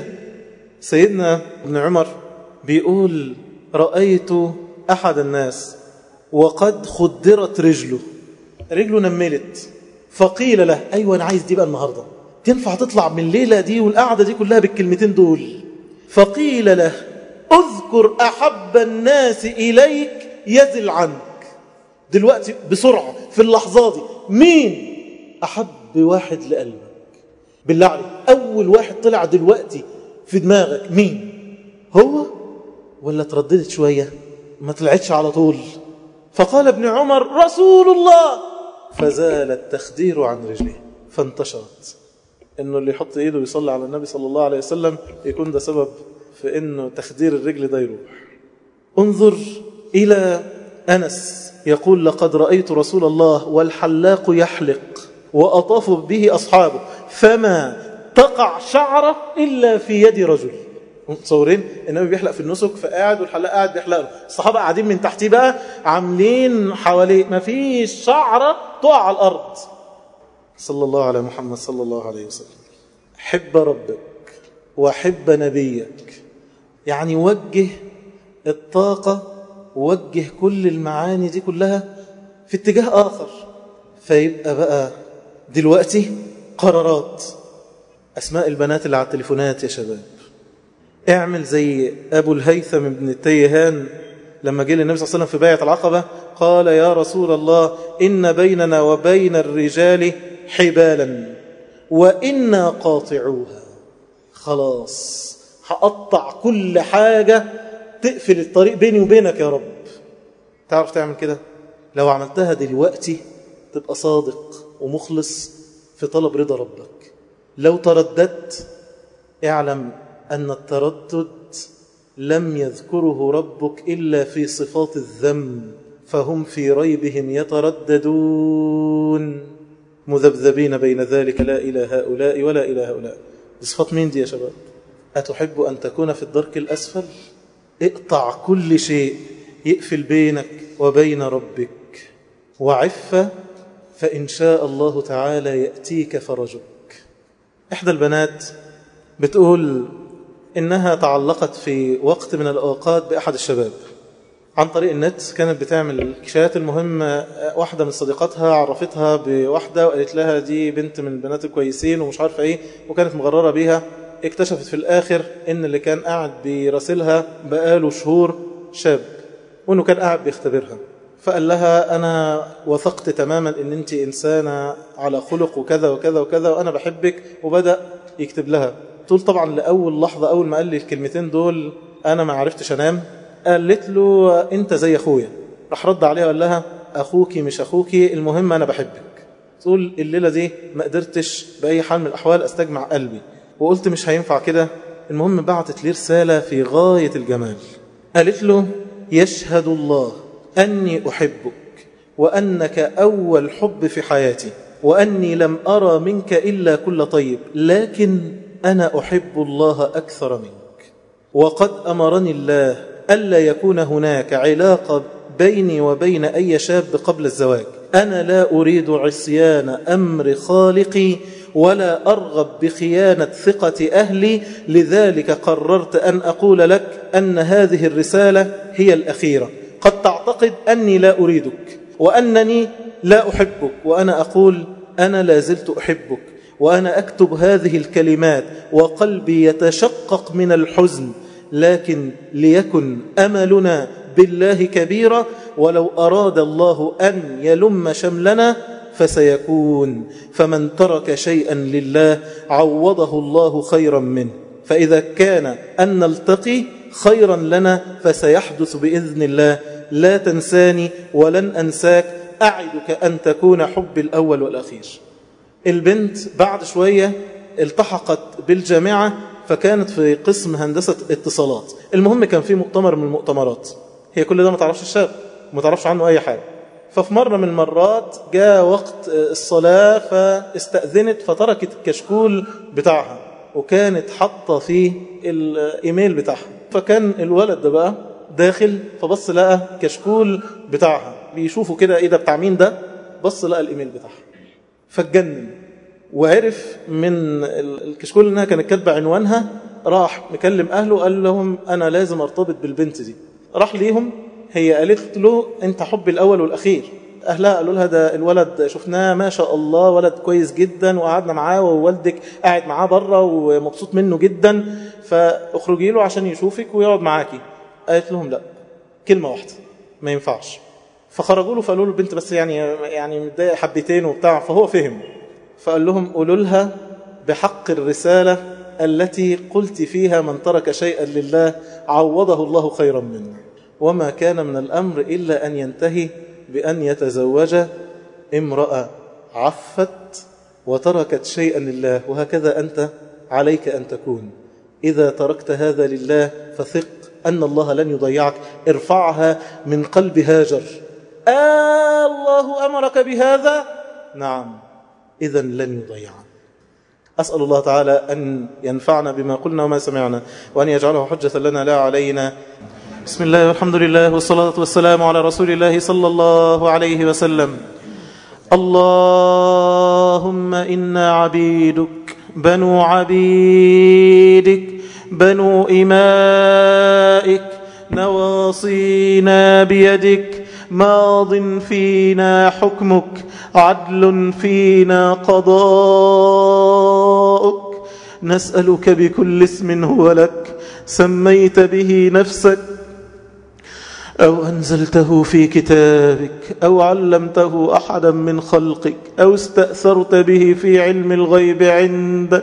سيدنا ابن عمر بيقول رأيت أحد الناس وقد خدرت رجله رجله نملت فقيل له أيوة أنا عايز دي بقى النهاردة تنفع تطلع من الليلة دي والقعدة دي كلها بالكلمتين دول فقيل له اذكر أحب الناس إليك يزل عنك دلوقتي بسرعة في اللحظة دي مين أحب واحد لقلبك بالله عليك أول واحد طلع دلوقتي في دماغك مين هو ولا ترددت شوية ما طلعتش على طول فقال ابن عمر رسول الله فزال التخدير عن رجله فانتشرت انه اللي يحط ايده ويصلي على النبي صلى الله عليه وسلم يكون ده سبب في انه تخدير الرجل ده يروح انظر الى انس يقول لقد رايت رسول الله والحلاق يحلق واطاف به اصحابه فما تقع شعره الا في يد رجل متصورين النبي بيحلق في النسك فقاعد والحلاق قاعد بيحلق له الصحابه قاعدين من تحتيه بقى عاملين حواليه ما فيش شعره تقع على الارض صلى الله على محمد صلى الله عليه وسلم حب ربك وحب نبيك يعني وجه الطاقه وجه كل المعاني دي كلها في اتجاه اخر فيبقى بقى دلوقتي قرارات اسماء البنات اللي على التليفونات يا شباب اعمل زي أبو الهيثم بن التيهان لما جه للنبي صلى الله عليه وسلم في باية العقبة قال يا رسول الله إن بيننا وبين الرجال حبالا وإنا قاطعوها خلاص هقطع كل حاجة تقفل الطريق بيني وبينك يا رب تعرف تعمل كده لو عملتها دلوقتي تبقى صادق ومخلص في طلب رضا ربك لو ترددت اعلم أن التردد لم يذكره ربك إلا في صفات الذم فهم في ريبهم يترددون مذبذبين بين ذلك لا إلى هؤلاء ولا إلى هؤلاء صفات مين دي يا شباب أتحب أن تكون في الدرك الأسفل اقطع كل شيء يقفل بينك وبين ربك وعف فإن شاء الله تعالى يأتيك فرجك إحدى البنات بتقول إنها تعلقت في وقت من الأوقات بأحد الشباب عن طريق النت كانت بتعمل الكشات المهم واحدة من صديقاتها عرفتها بواحدة وقالت لها دي بنت من البنات الكويسين ومش عارفة ايه وكانت مغررة بيها اكتشفت في الآخر ان اللي كان قاعد بيراسلها بقاله شهور شاب وانه كان قاعد بيختبرها فقال لها أنا وثقت تماما ان انت إنسانة على خلق وكذا وكذا وكذا وأنا بحبك وبدأ يكتب لها تقول طبعا لأول لحظة أول ما قال لي الكلمتين دول أنا ما عرفتش أنام قالت له أنت زي أخويا راح رد عليها وقال لها أخوكي مش أخوكي المهم أنا بحبك تقول الليلة دي ما قدرتش بأي حال من الأحوال أستجمع قلبي وقلت مش هينفع كده المهم بعتت لي رسالة في غاية الجمال قالت له يشهد الله أني أحبك وأنك أول حب في حياتي وأني لم أرى منك إلا كل طيب لكن أنا أحب الله أكثر منك وقد أمرني الله ألا يكون هناك علاقة بيني وبين أي شاب قبل الزواج أنا لا أريد عصيان أمر خالقي ولا أرغب بخيانة ثقة أهلي لذلك قررت أن أقول لك أن هذه الرسالة هي الأخيرة قد تعتقد أني لا أريدك وأنني لا أحبك وأنا أقول أنا لا زلت أحبك وأنا أكتب هذه الكلمات وقلبي يتشقق من الحزن لكن ليكن أملنا بالله كبيرا ولو أراد الله أن يلم شملنا فسيكون فمن ترك شيئا لله عوضه الله خيرا منه فإذا كان أن نلتقي خيرا لنا فسيحدث بإذن الله لا تنساني ولن أنساك أعدك أن تكون حب الأول والأخير البنت بعد شوية التحقت بالجامعة فكانت في قسم هندسة اتصالات المهم كان في مؤتمر من المؤتمرات هي كل ده ما تعرفش الشاب ما تعرفش عنه أي حاجة ففي مرة من المرات جاء وقت الصلاة فاستأذنت فتركت الكشكول بتاعها وكانت حاطة فيه الإيميل بتاعها فكان الولد ده بقى داخل فبص لقى كشكول بتاعها بيشوفوا كده ايه ده بتاع مين ده بص لقى الايميل بتاعها فاتجنن وعرف من الكشكول انها كانت كاتبه عنوانها راح مكلم اهله قال لهم انا لازم ارتبط بالبنت دي راح ليهم هي قالت له انت حبي الاول والاخير اهلها قالوا لها ده الولد شفناه ما شاء الله ولد كويس جدا وقعدنا معاه ووالدك قاعد معاه بره ومبسوط منه جدا فاخرجي له عشان يشوفك ويقعد معاكي قالت لهم لا كلمه واحده ما ينفعش فخرجوا له فقالوا له البنت بس يعني يعني متضايقه حبتين وبتاع فهو فهم فقال لهم قولوا لها بحق الرساله التي قلت فيها من ترك شيئا لله عوضه الله خيرا منه وما كان من الامر الا ان ينتهي بان يتزوج امراه عفت وتركت شيئا لله وهكذا انت عليك ان تكون اذا تركت هذا لله فثق ان الله لن يضيعك ارفعها من قلب هاجر آه الله أمرك بهذا نعم إذا لن يضيعنا أسأل الله تعالى أن ينفعنا بما قلنا وما سمعنا وأن يجعله حجة لنا لا علينا بسم الله والحمد لله والصلاة والسلام على رسول الله صلى الله عليه وسلم اللهم إنا عبيدك بنو عبيدك بنو إمائك نواصينا بيدك ماض فينا حكمك عدل فينا قضاؤك نسألك بكل اسم هو لك سميت به نفسك أو أنزلته في كتابك أو علمته أحدا من خلقك أو استأثرت به في علم الغيب عندك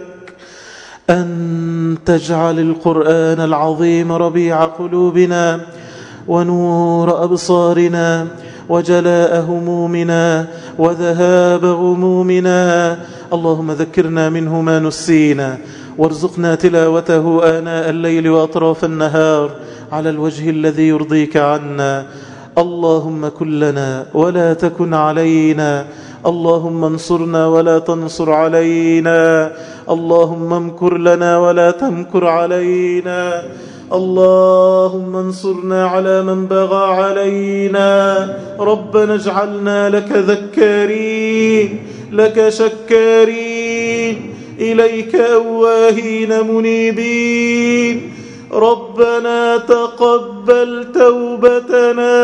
أن تجعل القرآن العظيم ربيع قلوبنا ونور أبصارنا وجلاء همومنا وذهاب غمومنا اللهم ذكرنا منه ما نسينا وارزقنا تلاوته آناء الليل وأطراف النهار على الوجه الذي يرضيك عنا اللهم كن لنا ولا تكن علينا اللهم انصرنا ولا تنصر علينا اللهم امكر لنا ولا تمكر علينا اللهم انصرنا على من بغى علينا ربنا اجعلنا لك ذكارين لك شكارين إليك أواهين منيبين ربنا تقبل توبتنا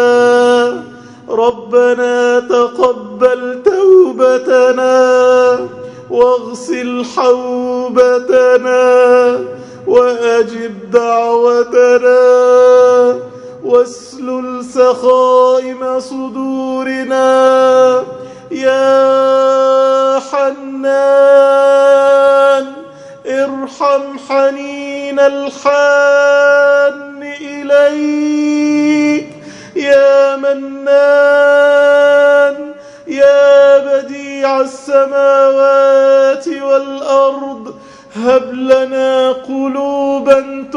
ربنا تقبل توبتنا واغسل حوبتنا وأجب دعوتنا واسلل سخائم صدورنا يا حنان ارحم حنين الحان إليك يا منان يا بديع السماوات والأرض هب لنا قلوبا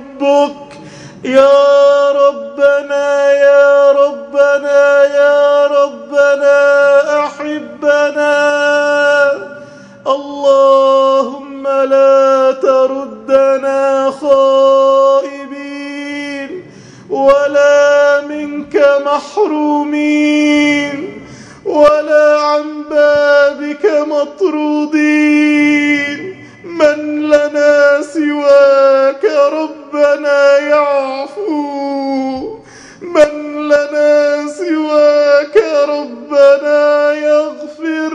تحبك يا ربنا يا ربنا يا ربنا ولا منك محرومين ولا عن بابك مطرودين من لنا سواك ربنا يعفو من لنا سواك ربنا يغفر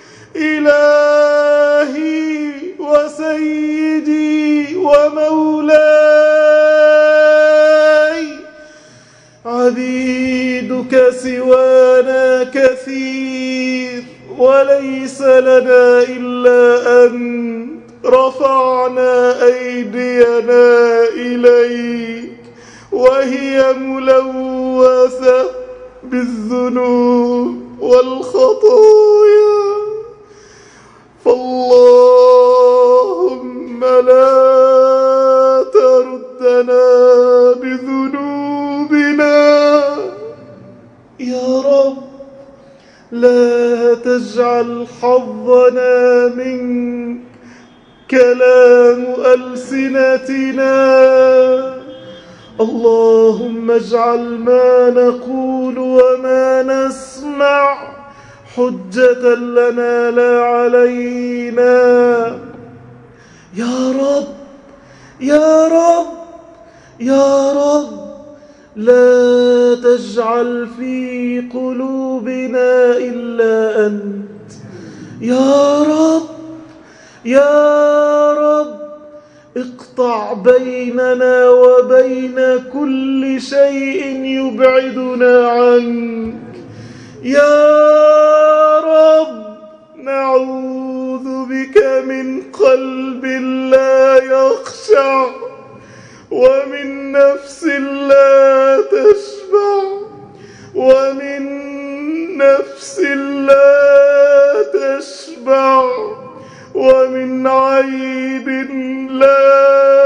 إلهي وسيدي ومولاي عبيدك سوانا كثير وليس لنا إلا أن رفعنا أيدينا إليك وهي ملوثة بالذنوب والخطايا فاللهم لا تردنا بذنوبنا يا رب لا تجعل حظنا منك كلام ألسنتنا اللهم اجعل ما نقول وما نسمع حجة لنا لا علينا يا رب يا رب يا رب لا تجعل في قلوبنا إلا أنت يا رب يا رب اقطع بيننا وبين كل شيء يبعدنا عنك يا رب نعوذ بك من قلب لا يخشع ومن نفس لا تشبع ومن نفس لا تشبع ومن عيب لا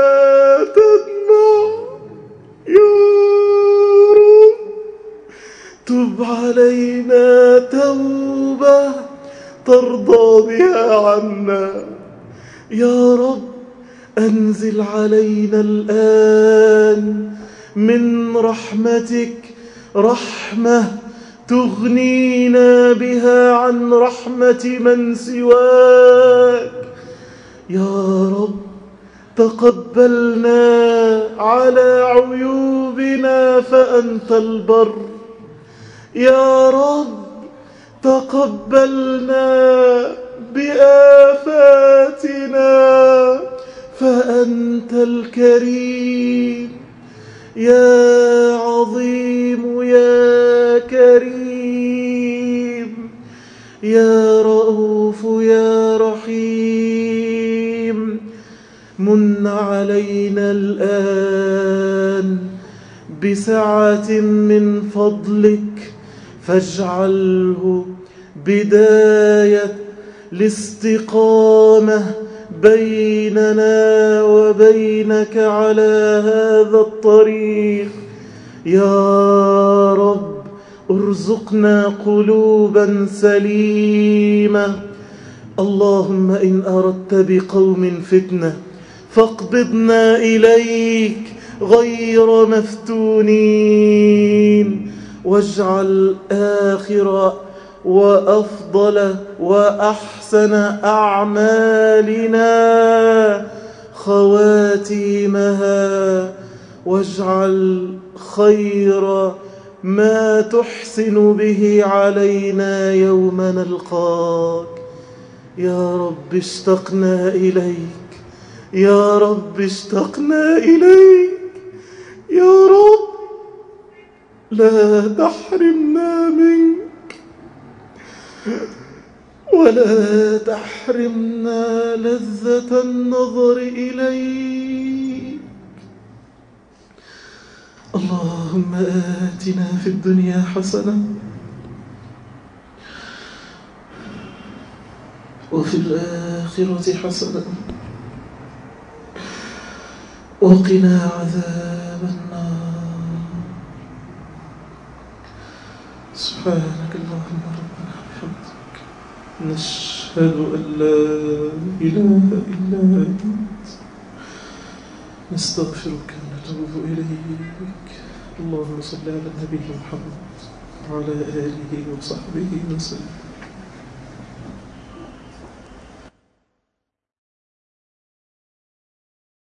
تدمع يا رب تب علينا توبة ترضى بها عنا يا رب أنزل علينا الآن من رحمتك رحمة تغنينا بها عن رحمة من سواك يا رب تقبلنا على عيوبنا فأنت البر يا رب تقبلنا بآفاتنا فأنت الكريم يا عظيم يا كريم يا رؤوف يا رحيم من علينا الآن بسعة من فضلك فاجعله بداية الاستقامة بيننا وبينك على هذا الطريق يا رب ارزقنا قلوبا سليمة اللهم إن أردت بقوم فتنة فاقبضنا إليك غير مفتونين واجعل آخر وأفضل وأحسن أعمالنا خواتيمها واجعل خير ما تحسن به علينا يوم نلقاك يا رب اشتقنا إليك يا رب اشتقنا إليك يا رب لا تحرمنا منك ولا تحرمنا لذة النظر إليك اللهم آتنا في الدنيا حسنة وفي الآخرة حسنة وقنا عذاب النار سبحانك اللهم ربنا وبحمدك نشهد أن لا إله إلا أنت نستغفرك ونتوب إليك اللهم صل على النبي محمد وعلى آله وصحبه وسلم